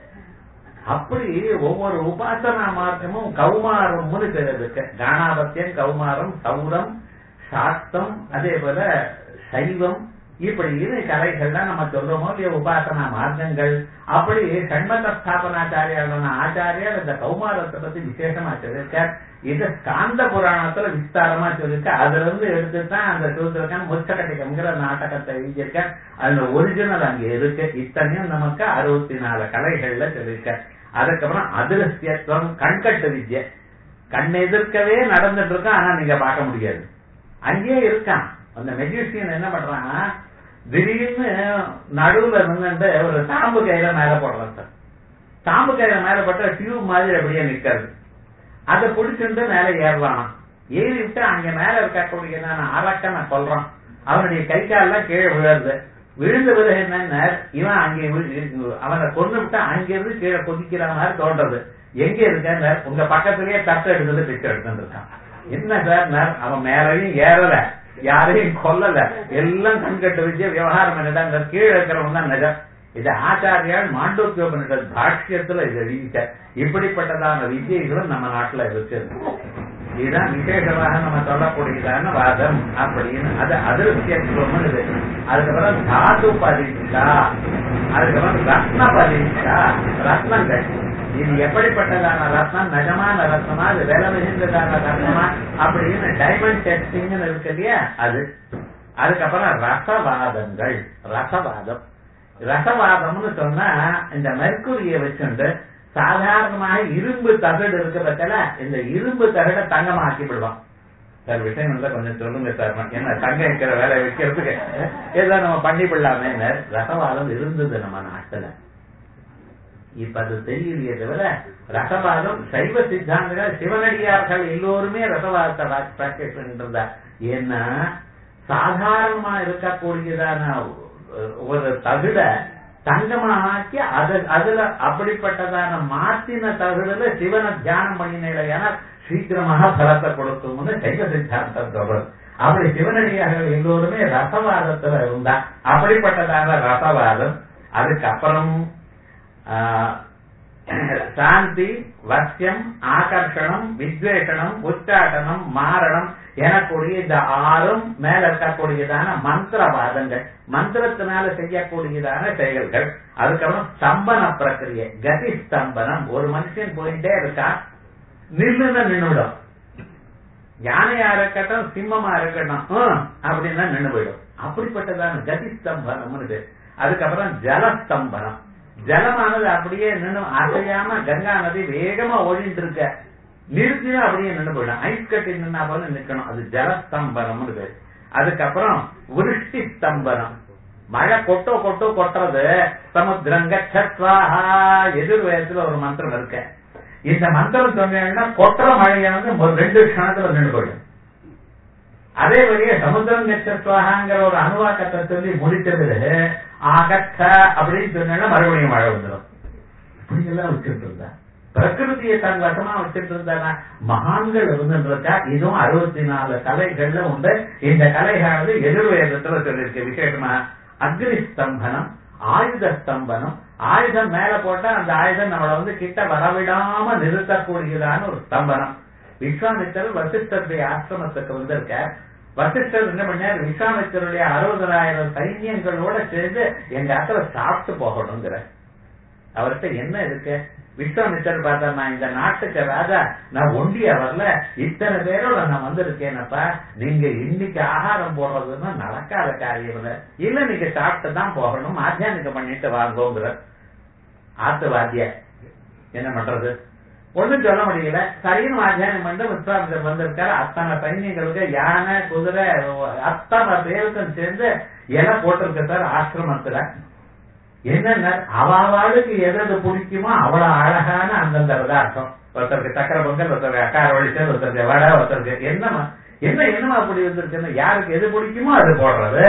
அப்படி ஒவ்வொரு உபாசனா மார்க்கமும் கௌமாரம்னு பேர் இருக்கு கானாபத்தியம் கௌமாரம் சௌரம் சாஸ்தம் அதே போல சைவம் இப்படி இது கலைகள்லாம் நம்ம சொல்றோமோ இல்லையா உபாசனா மார்க்கங்கள் அப்படி சண்மத ஸ்தாபனாச்சாரியான ஆச்சாரியார் இந்த கௌமாரத்தை பத்தி விசேஷமா சொல்லியிருக்கார் இது ஸ்காந்த புராணத்துல விஸ்தாரமா சொல்லியிருக்க அதுல இருந்து எடுத்துதான் அந்த சூத்திரக்கான் முச்சகட்டிகம்ங்கிற நாடகத்தை எழுதியிருக்க அதுல ஒரிஜினல் அங்க இருக்கு இத்தனையும் நமக்கு அறுபத்தி நாலு கலைகள்ல சொல்லியிருக்க அதுக்கப்புறம் அதிரஸ்யத்துவம் கண்கட்டு வித்யை கண் எதிர்க்கவே நடந்துட்டு இருக்கா ஆனா நீங்க பார்க்க முடியாது அங்கேயே இருக்கான் அந்த மெஜிஷியன் என்ன பண்றான் திடீர்னு நடுவுல நின்னுட்டு ஒரு தாம்பு கையில மேல போடுறான் சார் தாம்பு கையில மேல போட்ட டியூப் மாதிரி அப்படியே நிக்கிறது அதை பிடிச்சிட்டு மேல ஏறுறான் ஏறி விட்டு அங்க மேல இருக்கக்கூடிய அரக்கனை கொல்றான் அவனுடைய கை காலெல்லாம் கீழே விழுறது விழுந்த பிறகு என்னன்னா இவன் அங்கே விழு- அவனை கொண்டு விட்டா அங்கிருந்து கீழே கொதிக்கிற மாதிரி தோன்றது எங்க இருக்க உங்க பக்கத்திலேயே தட்டை எடுத்துட்டு பிச்சை எடுத்துட்டு இருக்கான் என்ன சார் நான் அவன் மேலையும் ஏறல யாரையும் கொல்லல எல்லாம் கண்கட்டு வச்சு விவகாரம் பண்ணிட்டாங்க கீழே இருக்கிறவன் தான் நிஜம் இது ஆச்சாரியால் மாண்டோக்கியோபனிட பாஷ்யத்துல இதை விதிக்க இப்படிப்பட்டதான வித்தியைகளும் நம்ம நாட்டுல இருக்கு இதுதான் விசேஷமாக நம்ம சொல்லக்கூடியதான வாதம் அப்படின்னு அது அதிருப்தியத்துவம் இது அதுக்கப்புறம் தாது பரீட்சா அதுக்கப்புறம் ரத்ன பரீட்சா ரத்னங்கள் இது எப்படிப்பட்டதான ரத்னம் நிஜமான ரத்னமா அது விலை மிகுந்ததான ரத்னமா அப்படின்னு டைமண்ட் டெஸ்டிங் இருக்கு இல்லையா அது அதுக்கப்புறம் ரசவாதங்கள் ரசவாதம் ரசவாதம்னு சொன்னா இந்த மெர்க்குரிய வச்சுண்டு சாதாரணமாக இரும்பு தகடு இருக்கு பத்தில இந்த இரும்பு தகடை தங்கமாக்கி விடுவான் சார் விஷயம் இருந்தா கொஞ்சம் சொல்லுங்க சார் என்ன தங்க வைக்கிற வேலை வைக்கிறதுக்கு ஏதோ நம்ம பண்ணி விடலாமே ரசவாதம் இருந்தது நம்ம நாட்டுல இப்ப அது தெரியலையே தவிர ரசவாதம் சைவ சித்தாந்தங்கள் சிவனடியார்கள் எல்லோருமே ரசவாதத்தை பிராக்டிஸ் பண்ணிட்டு இருந்தா ஏன்னா சாதாரணமா இருக்கக்கூடியதான ஒரு தகுட தங்கமாக்கி அது அதுல அப்படிப்பட்டதான மாத்தின தகுடுல சிவனை தியானம் பண்ணினா சீக்கிரமாக பலத்தை கொடுக்கும்னு சைவ சித்தாந்தம் சொல்றது அப்படி சிவனடியார்கள் எல்லோருமே ரசவாதத்துல இருந்தா அப்படிப்பட்டதான ரசவாதம் அதுக்கப்புறம் சாந்தி வசியம் ஆகர்ஷணம் வித்வேஷனம் உச்சாட்டனம் மாரணம் எனக்கூடிய இந்த ஆறும் மேல இருக்கக்கூடியதான மந்திரவாதங்கள் மந்திரத்தினால செய்யக்கூடியதான செயல்கள் அதுக்கப்புறம் ஸ்தம்பன பிரக்கிரிய கதி ஸ்தம்பனம் ஒரு மனுஷன் போயிட்டே இருக்கான் நில்லுன்னு நின்றுடும் யானையா இருக்கட்டும் சிம்மமா இருக்கட்டும் அப்படின்னா நின்று போயிடும் அப்படிப்பட்டதான கதி ஸ்தம்பனம் அதுக்கப்புறம் ஜலஸ்தம்பனம் ஜலமானது அப்படியே நின்று அசையாம கங்கா நதி வேகமா ஓடிட்டு இருக்க நிறுத்தினா அப்படியே நின்று போயிடும் ஐஸ் கட்டி நின்னா போல நிக்கணும் அது ஜலஸ்தம்பனம் பேரு அதுக்கப்புறம் விருஷ்டி ஸ்தம்பனம் மழை கொட்டோ கொட்டோ கொட்டுறது சமுத்திரங்க சத்வாஹா எதிர்வேதத்துல ஒரு மந்திரம் இருக்க இந்த மந்திரம் சொன்னீங்கன்னா கொட்டுற மழையானது ஒரு ரெண்டு க்ஷணத்துல நின்று போயிடும் அதே வழியே சமுத்திரம் கச்சத்வாகாங்கிற ஒரு அணுவாக்கத்தை சொல்லி முடித்தது ஆகச்ச அப்படின்னு சொன்னா மறுபடியும் மழை வந்துடும் இப்படி எல்லாம் வச்சுட்டு இருந்தா பிரகிருதியை தன் வசமா வச்சுட்டு இருந்தானா மகான்கள் இருந்துருக்கா இதுவும் அறுபத்தி நாலு கலைகள்ல உண்டு இந்த கலைகானது எதிர்வேதத்துல சொல்லியிருக்கு விசேஷமா அக்னி ஸ்தம்பனம் ஆயுத ஸ்தம்பனம் ஆயுதம் மேல போட்டா அந்த ஆயுதம் நம்மளை வந்து கிட்ட வரவிடாம நிறுத்தக்கூடியதான ஒரு ஸ்தம்பனம் விஸ்வாமித்தர் வசிஷ்டருடைய ஆசிரமத்துக்கு வந்திருக்க வசிஷ்டர் என்ன பண்ணார் விஸ்வாமித்தருடைய அறுபதாயிரம் சைன்யங்களோட சேர்ந்து எங்க அக்கறை சாப்பிட்டு போகணுங்கிற அவர்கிட்ட என்ன இருக்கு விஸ்வாமித்தர் பார்த்தா நான் இந்த நாட்டுக்கு ராஜா நான் ஒண்டியா வரல இத்தனை பேரோட நான் வந்திருக்கேனப்பா நீங்க இன்னைக்கு ஆகாரம் போடுறதுன்னா நடக்காத காரியம் இல்ல இல்ல நீங்க சாப்பிட்டு தான் போகணும் மாத்தியானிக்க பண்ணிட்டு வாங்கோங்கிற ஆத்து வாத்திய என்ன பண்றது ஒண்ணும் சொல்ல முடியல சரின்னு மாத்தியானம் பண்ணி விஸ்வாமித்தர் வந்திருக்காரு அத்தனை சைன்யங்களுக்கு யானை குதிரை அத்தனை பேருக்கும் சேர்ந்து இலை போட்டிருக்க சார் ஆசிரமத்துல என்னன்னா அவாளுக்கு எது பிடிக்குமோ அவ்வளவு அழகான அந்தந்த பதார்த்தம் ஒருத்தருக்கு சக்கரை பொங்கல் ஒருத்தருக்கு அக்கார வழிச்சல் ஒருத்தருக்கு வடை ஒருத்தருக்கு என்னமா என்ன என்னமா அப்படி வந்திருக்குன்னு யாருக்கு எது பிடிக்குமோ அது போடுறது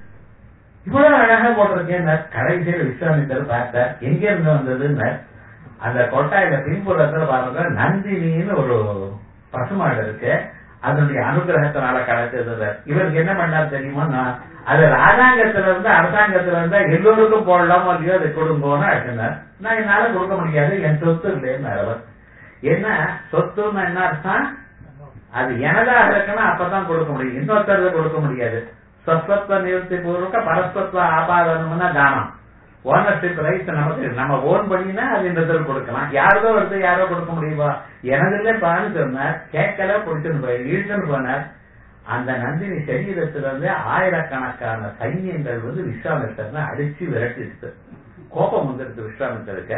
இவ்வளவு அழகா போட்டிருக்கேன் கடைசியில் விஸ்வாமித்தர் பார்த்தார் எங்க இருந்து வந்ததுன்னு அந்த கொட்டாயில பின்புறத்துல பாருங்க நந்தினின்னு ஒரு பசுமாடு இருக்கு அதனுடைய அனுகிரகத்தினால கிடைச்சது இவருக்கு என்ன பண்ணார் தெரியுமா அது ராஜாங்கத்துல இருந்து அரசாங்கத்துல இருந்தா எல்லோருக்கும் போடலாமோ இல்லையோ அதை கொடுங்கோன்னு அழைச்சினார் நான் என்னால கொடுக்க முடியாது என் சொத்து இல்லைன்னு அவர் என்ன சொத்துன்னு என்ன அர்த்தம் அது எனதாக இருக்குன்னா அப்பதான் கொடுக்க முடியும் இன்னொருத்தருக்கு கொடுக்க முடியாது சொஸ்வத்வ நிறுத்தி பூர்வக பரஸ்வத்வ ஆபாதனம்னா தானம் ஓனர்ஷிப் ரைட்ஸ் நமக்கு நம்ம ஓன் பண்ணினா அது இந்த இடத்துல கொடுக்கலாம் யாரோ ஒருத்தர் யாரோ கொடுக்க முடியுமா எனதுல பான்னு சொன்னார் கேட்கல பிடிச்சுன்னு போய் இழுத்துன்னு போனார் அந்த நந்தினி சரீரத்துல இருந்து ஆயிரக்கணக்கான சைன்யங்கள் வந்து விஸ்வாமித்தர் அடிச்சு விரட்டிடுச்சு கோபம் வந்துடுது விஸ்வாமித்தருக்கு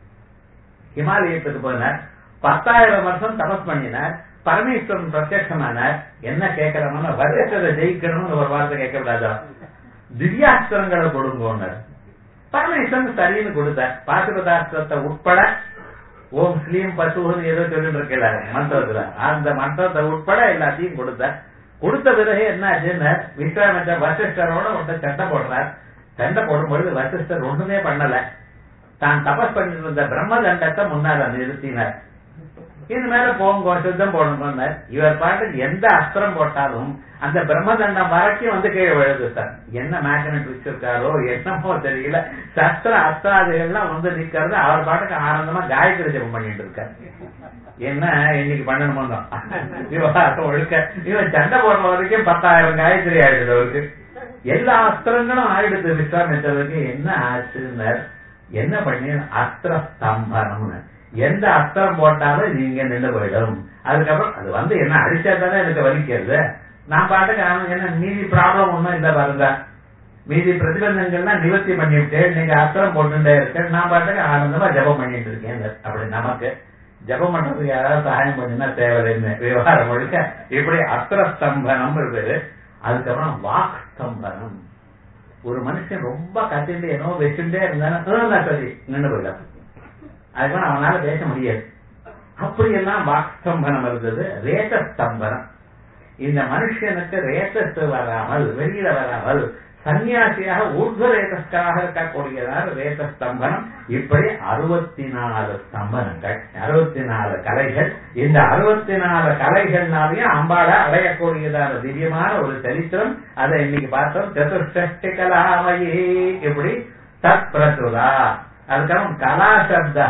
ஹிமாலயத்துக்கு போனார் பத்தாயிரம் வருஷம் தபஸ் பண்ணினார் பரமேஸ்வரன் பிரத்யட்சமானார் என்ன கேட்கிறோம்னா வருஷத்தை ஜெயிக்கணும்னு ஒரு வார்த்தை கேட்கக்கூடாதா திவ்யாஸ்திரங்களை கொடுங்கோன்னார் பரமேஸ்வரன் சரின்னு கொடுத்தார் பாசுபதாஸ்திரத்தை உட்பட ஓம் ஸ்லீம் பசுன்னு ஏதோ சொல்லிட்டு இருக்கல மந்திரத்துல அந்த மந்திரத்தை உட்பட எல்லாத்தையும் கொடுத்தார் கொடுத்த பிறகு என்ன ஆச்சுன்னா விஸ்வாமித்தர் வசிஷ்டரோட ஒருத்த சண்டை போடுறார் சண்டை போடும்பொழுது வசிஷ்டர் ஒண்ணுமே பண்ணல தான் தபஸ் பண்ணிட்டு இருந்த பிரம்ம தண்டத்தை முன்னால நிறுத்தினார் இது மேல போங்க சுத்தம் போடணும்னார் இவர் பாட்டு எந்த அஸ்திரம் போட்டாலும் அந்த பிரம்மதண்டம் வரைக்கும் வந்து கீழே விழுது சார் என்ன மேக்னெட் வச்சிருக்காரோ என்னமோ தெரியல சஸ்திர அஸ்திராதிகள்லாம் வந்து நிக்கிறது அவர் பாட்டுக்கு ஆனந்தமா காயத்ரி ஜபம் பண்ணிட்டு இருக்காரு என்ன இன்னைக்கு பண்ணணுமோ விவகாரம் ஒழுக்க இவன் சண்டை போடுற வரைக்கும் பத்தாயிரம் காயத்ரி ஆயிடுது அவருக்கு எல்லா அஸ்திரங்களும் ஆயிடுது விஸ்வாமித்தருக்கு என்ன ஆச்சுன்னார் என்ன பண்ணி அஸ்திர ஸ்தம்பனம்னு எந்த அஸ்திரம் போட்டாலும் நீங்க நின்று போயிடும் அதுக்கப்புறம் அது வந்து என்ன அடிச்சா தானே எனக்கு வலிக்கிறது நான் பாட்டுக்கு என்ன மீதி ப்ராப்ளம் ஒண்ணும் இல்ல பாருங்க மீதி பிரதிபந்தங்கள்லாம் நிவர்த்தி பண்ணிவிட்டு நீங்க அஸ்திரம் போட்டுட்டே இருக்க நான் பாட்டுக்கு ஆனந்தமா ஜபம் பண்ணிட்டு இருக்கேன் அப்படி நமக்கு ஜபம் பண்றதுக்கு யாராவது சகாயம் பண்ணினா தேவையில்லைன்னு விவகாரம் முழுக்க இப்படி அஸ்திர ஸ்தம்பனம் இருக்குது அதுக்கப்புறம் வாக் ஸ்தம்பனம் ஒரு மனுஷன் ரொம்ப கத்திட்டு என்னவோ வச்சுட்டே இருந்தாலும் சரி நின்று போயிடலாம் அதுக்கு அவனால பேச முடியாது அப்படியெல்லாம் வாக்ஸ்தம்பனம் இருந்தது ரேத ஸ்தம்பனம் இந்த மனுஷனுக்கு ரேதஸ் வராமல் வெளியில வராமல் சன்னியாசியாக ஊர்த ரேதஸ்காக இருக்கக்கூடியதான ரேத ஸ்தம்பனம் இப்படி அறுபத்தி நாலு ஸ்தம்பனங்கள் அறுபத்தி நாலு கலைகள் இந்த அறுபத்தி நாலு கலைகள்னாலையும் அம்பாள அடையக்கூடியதான திவ்யமான ஒரு சரித்திரம் அதை இன்னைக்கு பார்த்தோம் சதுஷ்டி கலாமையே இப்படி தத் பிரசுரா அதுக்கப்புறம் கலா சப்தா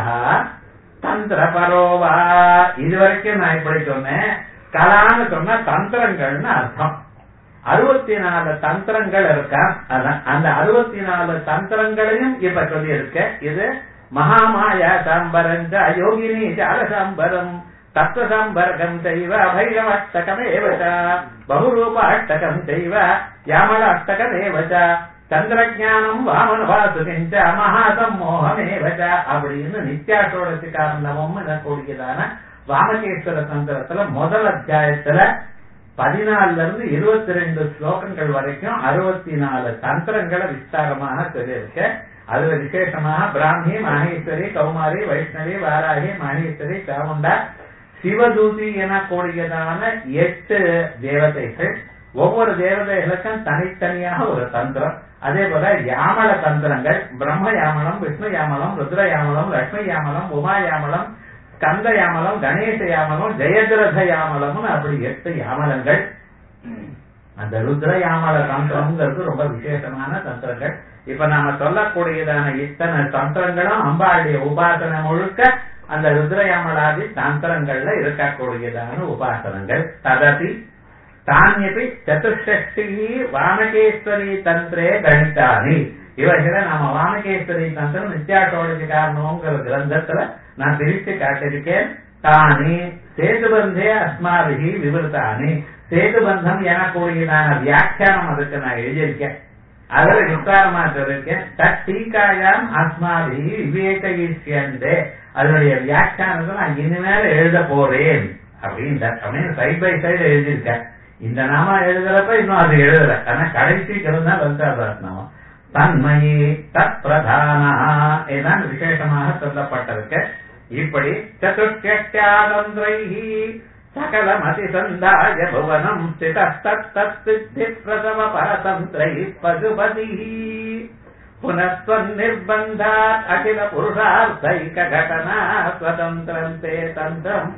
தந்திர பரோவா இது வரைக்கும் நான் இப்படி சொன்னேன் கலான்னு சொன்னா தந்திரங்கள்னு அர்த்தம் அறுபத்தி நாலு தந்திரங்கள் இருக்கா அந்த அறுபத்தி நாலு தந்திரங்களையும் இப்ப சொல்லி இருக்க இது மகாமாயா சாம்பரஞ்ச அயோகினி ஜாலசாம்பரம் தத்துவசம்பர்கம் செய்வ அபைரவஷ்டகமேவச்ச பகுரூபாஷ்டகம் செய்வ யாமலாஷ்டகமேவச்ச சந்திரஜானம் வாமனபாசுகிஞ்ச மகாசம்மோகமேவச்ச அப்படின்னு நித்யாசோடசி காரணமும் எனக்கூடியதான வாமகேஸ்வர தந்திரத்துல முதல் அத்தியாயத்துல பதினாலுல இருந்து இருபத்தி ரெண்டு ஸ்லோகங்கள் வரைக்கும் அறுபத்தி நாலு தந்திரங்களை விஸ்தாரமாக சொல்லியிருக்க அதுல விசேஷமாக பிராமி மகேஸ்வரி கௌமாரி வைஷ்ணவி வாராகி மகேஸ்வரி சாமுண்டா சிவதூதி எனக்கூடியதான எட்டு தேவதைகள் ஒவ்வொரு தேவதைகளுக்கும் தனித்தனியாக ஒரு தந்திரம் அதே போல யாமல தந்திரங்கள் பிரம்ம யாமலம் விஷ்ணு யாமலம் ருத்ர யாமலம் லட்சுமி யாமலம் உமா யாமலம் ஸ்கந்த யாமலம் கணேச யாமலம் ஜெயதிரத யாமலம்னு அப்படி எட்டு யாமலங்கள் அந்த ருத்ரயாமல தந்திரம்ங்கிறது ரொம்ப விசேஷமான தந்திரங்கள் இப்ப நாம சொல்லக்கூடியதான இத்தனை தந்திரங்களும் அம்பாளுடைய உபாசனை முழுக்க அந்த ருத்ரயாமலாதி தந்திரங்கள்ல இருக்கக்கூடியதான உபாசனங்கள் ததபி தானியபி சதுஷ்டி வாமகேஸ்வரி தந்திரே கணித்தானி இவர்களை நாம வாமகேஸ்வரி தந்திரம் நித்யாட்டோலஜி காரணங்கிற கிரந்தத்துல நான் பிரித்து காட்டியிருக்கேன் தானி சேதுபந்தே அஸ்மாபிகி விவருத்தானி சேதுபந்தம் எனக்கூடியதான வியாக்கியானம் அதுக்கு நான் எழுதியிருக்கேன் அதுல விஸ்தாரமா சொல்லிருக்கேன் தீக்காயாம் அஸ்மாபி விவேகிஷ்யந்தே அதனுடைய வியாக்கியானத்தை நான் இனிமேல் எழுத போறேன் அப்படின்னு அப்படின்னு சைட் பை சைடு எழுதியிருக்கேன் இந்த நாம எழுதுறப்ப இன்னும் அது எழுதல ஆனா கடைசி கிரந்தம் லலிதாசாஸ்நாமம் தன்மயி தத் பிரதானா எல்லாம் விசேஷமாக சொல்லப்பட்டிருக்கு இப்படி சதுர்த்தியாதந்திரைஹி सकलमतिसन्धाय भुवनम् स्थितस्तत्तत्सिद्धि प्रसव परतन्त्रैः पशुपतिः पुनः त्वन्निर्बन्धात् अखिल पुरुषार्थैकघटना स्वतन्त्रम् ते तन्त्रम्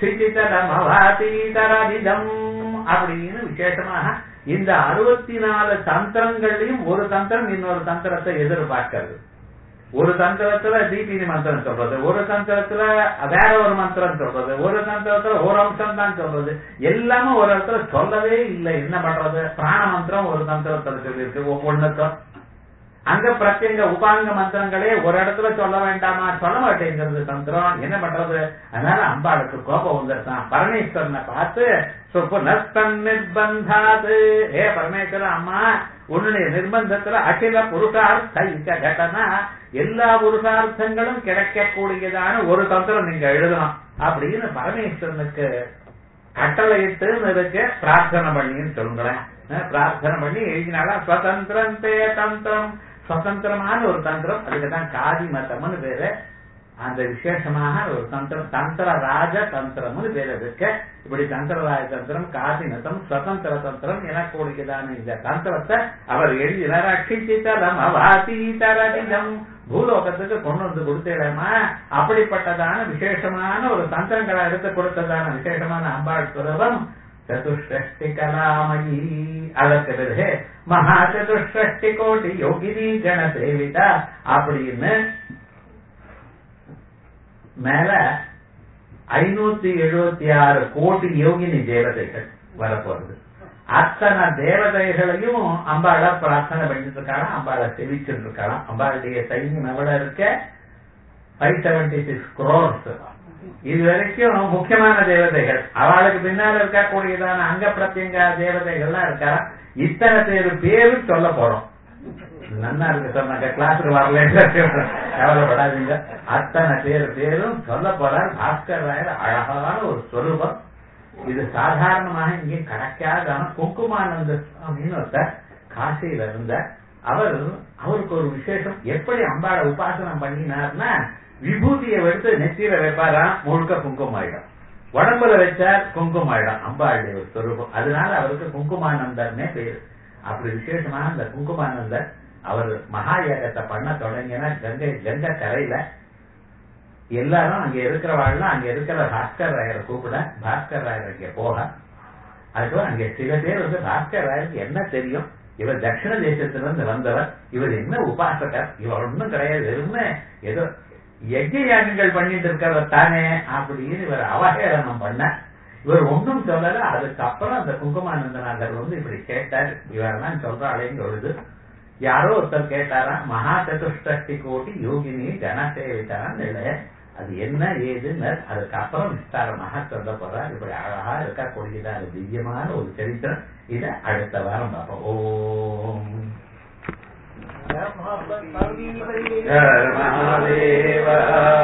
சிச்சிதமவாதீதரவிதம் அப்படின்னு விசேஷமாக இந்த அறுபத்தி நாலு தந்திரங்கள்லயும் ஒரு தந்திரம் இன்னொரு தந்திரத்தை எதிர்பார்க்கிறது ஒரு தந்திரத்துல தீபினி மந்திரம் சொல்றது ஒரு தந்திரத்துல வேற ஒரு மந்திரம் சொல்றது ஒரு தந்திரத்துல ஒரு அம்சம் தான் சொல்றது எல்லாமே ஒரு இடத்துல சொல்லவே இல்லை என்ன பண்றது பிராண மந்திரம் ஒரு தந்திரத்துல சொல்லியிருக்கு ஒவ்வொன்றுக்கும் அங்க பிரத்யங்க உபாங்க மந்திரங்களே ஒரு இடத்துல சொல்ல வேண்டாமா சொல்ல மாட்டேங்கிறது தந்திரம் என்ன பண்றது அதனால அம்பாளுக்கு கோபம் வந்துருக்கான் பரமேஸ்வரனை பார்த்து சுப்புனஸ்தன் நிர்பந்தாது ஏ பரமேஸ்வரன் அம்மா உன்னுடைய நிர்பந்தத்துல அகில புருஷார்த்த கட்டனா எல்லா புருஷார்த்தங்களும் கிடைக்கக்கூடியதான ஒரு தந்திரம் நீங்க எழுதணும் அப்படின்னு பரமேஸ்வரனுக்கு கட்டளையிட்டு இருக்கு பிரார்த்தனை பண்ணின்னு சொல்லுங்களேன் பிரார்த்தனை பண்ணி எழுதினாலும் சுதந்திரம் தே தந்திரம் சுதந்திரமான ஒரு தந்திரம் அதுக்கு தான் காதி மதம்னு பேரு அந்த விசேஷமாக ஒரு தந்திரம் தந்திர ராஜ தந்திரம்னு பேர் இருக்கு இப்படி தந்திரராஜ தந்திரம் காதி மதம் சுதந்திர தந்திரம் எனக்கூடியதான இந்த தந்திரத்தை அவர் எழுதினார் அக்ஷித்தலம் அவாதீதரடினம் பூலோகத்துக்கு கொண்டு வந்து கொடுத்தேடமா அப்படிப்பட்டதான விசேஷமான ஒரு தந்திரங்களை எடுத்து கொடுத்ததான விசேஷமான அம்பாள் சுரபம் சதுஷ்டி கலாமயி அதற்கு பிறகு மகா சதுஷ்டி கோடி யோகினி கண சேவிதா அப்படின்னு மேல ஐநூத்தி எழுபத்தி ஆறு கோடி யோகினி தேவதைகள் வரப்போறது அத்தனை தேவதைகளையும் அம்பாள பிரார்த்தனை பண்ணிட்டு இருக்காளாம் அம்பாளை செவிச்சுட்டு இருக்காளாம் அம்பாளுடைய சைன்யம் எவ்வளவு இருக்க ஃபைவ் செவன்டி சிக்ஸ் குரோர்ஸ் இது வரைக்கும் முக்கியமான தேவதைகள் அவளுக்கு பின்னால இருக்கக்கூடியதான அங்க பிரத்யங்க தேவதைகள்லாம் இருக்கா இத்தனை பேர் பேரும் சொல்ல போறோம் நன்னா இருக்கு சொன்னாங்க கிளாஸுக்கு வரல கவலைப்படாதீங்க அத்தனை பேர் பேரும் சொல்ல போறார் பாஸ்கர் ராயர் அழகான ஒரு சொரூபம் இது சாதாரணமாக இங்கே கிடைக்காத குங்குமானந்த சுவாமின்னு ஒருத்தர் காசியில இருந்த அவர் அவருக்கு ஒரு விசேஷம் எப்படி அம்பாளை உபாசனம் பண்ணினார்னா விபூதியை எடுத்து நெத்தியில வைப்பாராம் முழுக்க குங்குமம் ஆயிடும் உடம்புல வச்சார் குங்குமம் ஆயிடும் அம்பாளுடைய ஒரு சொரூபம் அதனால அவருக்கு குங்குமானந்தர்னே பேரு அப்படி விசேஷமா அந்த குங்குமானந்தர் அவர் மகா யாகத்தை பண்ண தொடங்கினா கங்கை கங்கை கரையில எல்லாரும் அங்க இருக்கிறவாள்லாம் அங்க இருக்கிற பாஸ்கர் ராயரை கூப்பிட பாஸ்கர் ராயர் அங்க போக அதுக்கப்புறம் அங்க சில பேர் வந்து பாஸ்கர் ராயருக்கு என்ன தெரியும் இவர் தட்சிண தேசத்திலிருந்து வந்தவர் இவர் என்ன உபாசகர் இவர் ஒன்றும் கிடையாது வெறும்னு ஏதோ யஜ்ய யாகங்கள் பண்ணிட்டு இருக்கிறவர் தானே அப்படின்னு இவர் அவஹேளனம் பண்ண இவர் ஒன்றும் சொல்லல அதுக்கப்புறம் அந்த குங்குமானந்தநாதர் வந்து இப்படி கேட்டார் இவரெல்லாம் சொல்றாளேங்க பொழுது யாரோ ஒருத்தர் கேட்டாரா மகா சதுஷ்டி கோடி யோகினி கனசேவிதான் இல்லைய அது என்ன ஏதுன்னு அதுக்கப்புறம் விஸ்தாரமாக சொல்ல போறார் இப்படி அழகா இருக்கக்கூடியதா அது திவ்யமான ஒரு சரித்திரம் இதை அடுத்த வாரம் பார்ப்போம் ஓம் மகாதேவ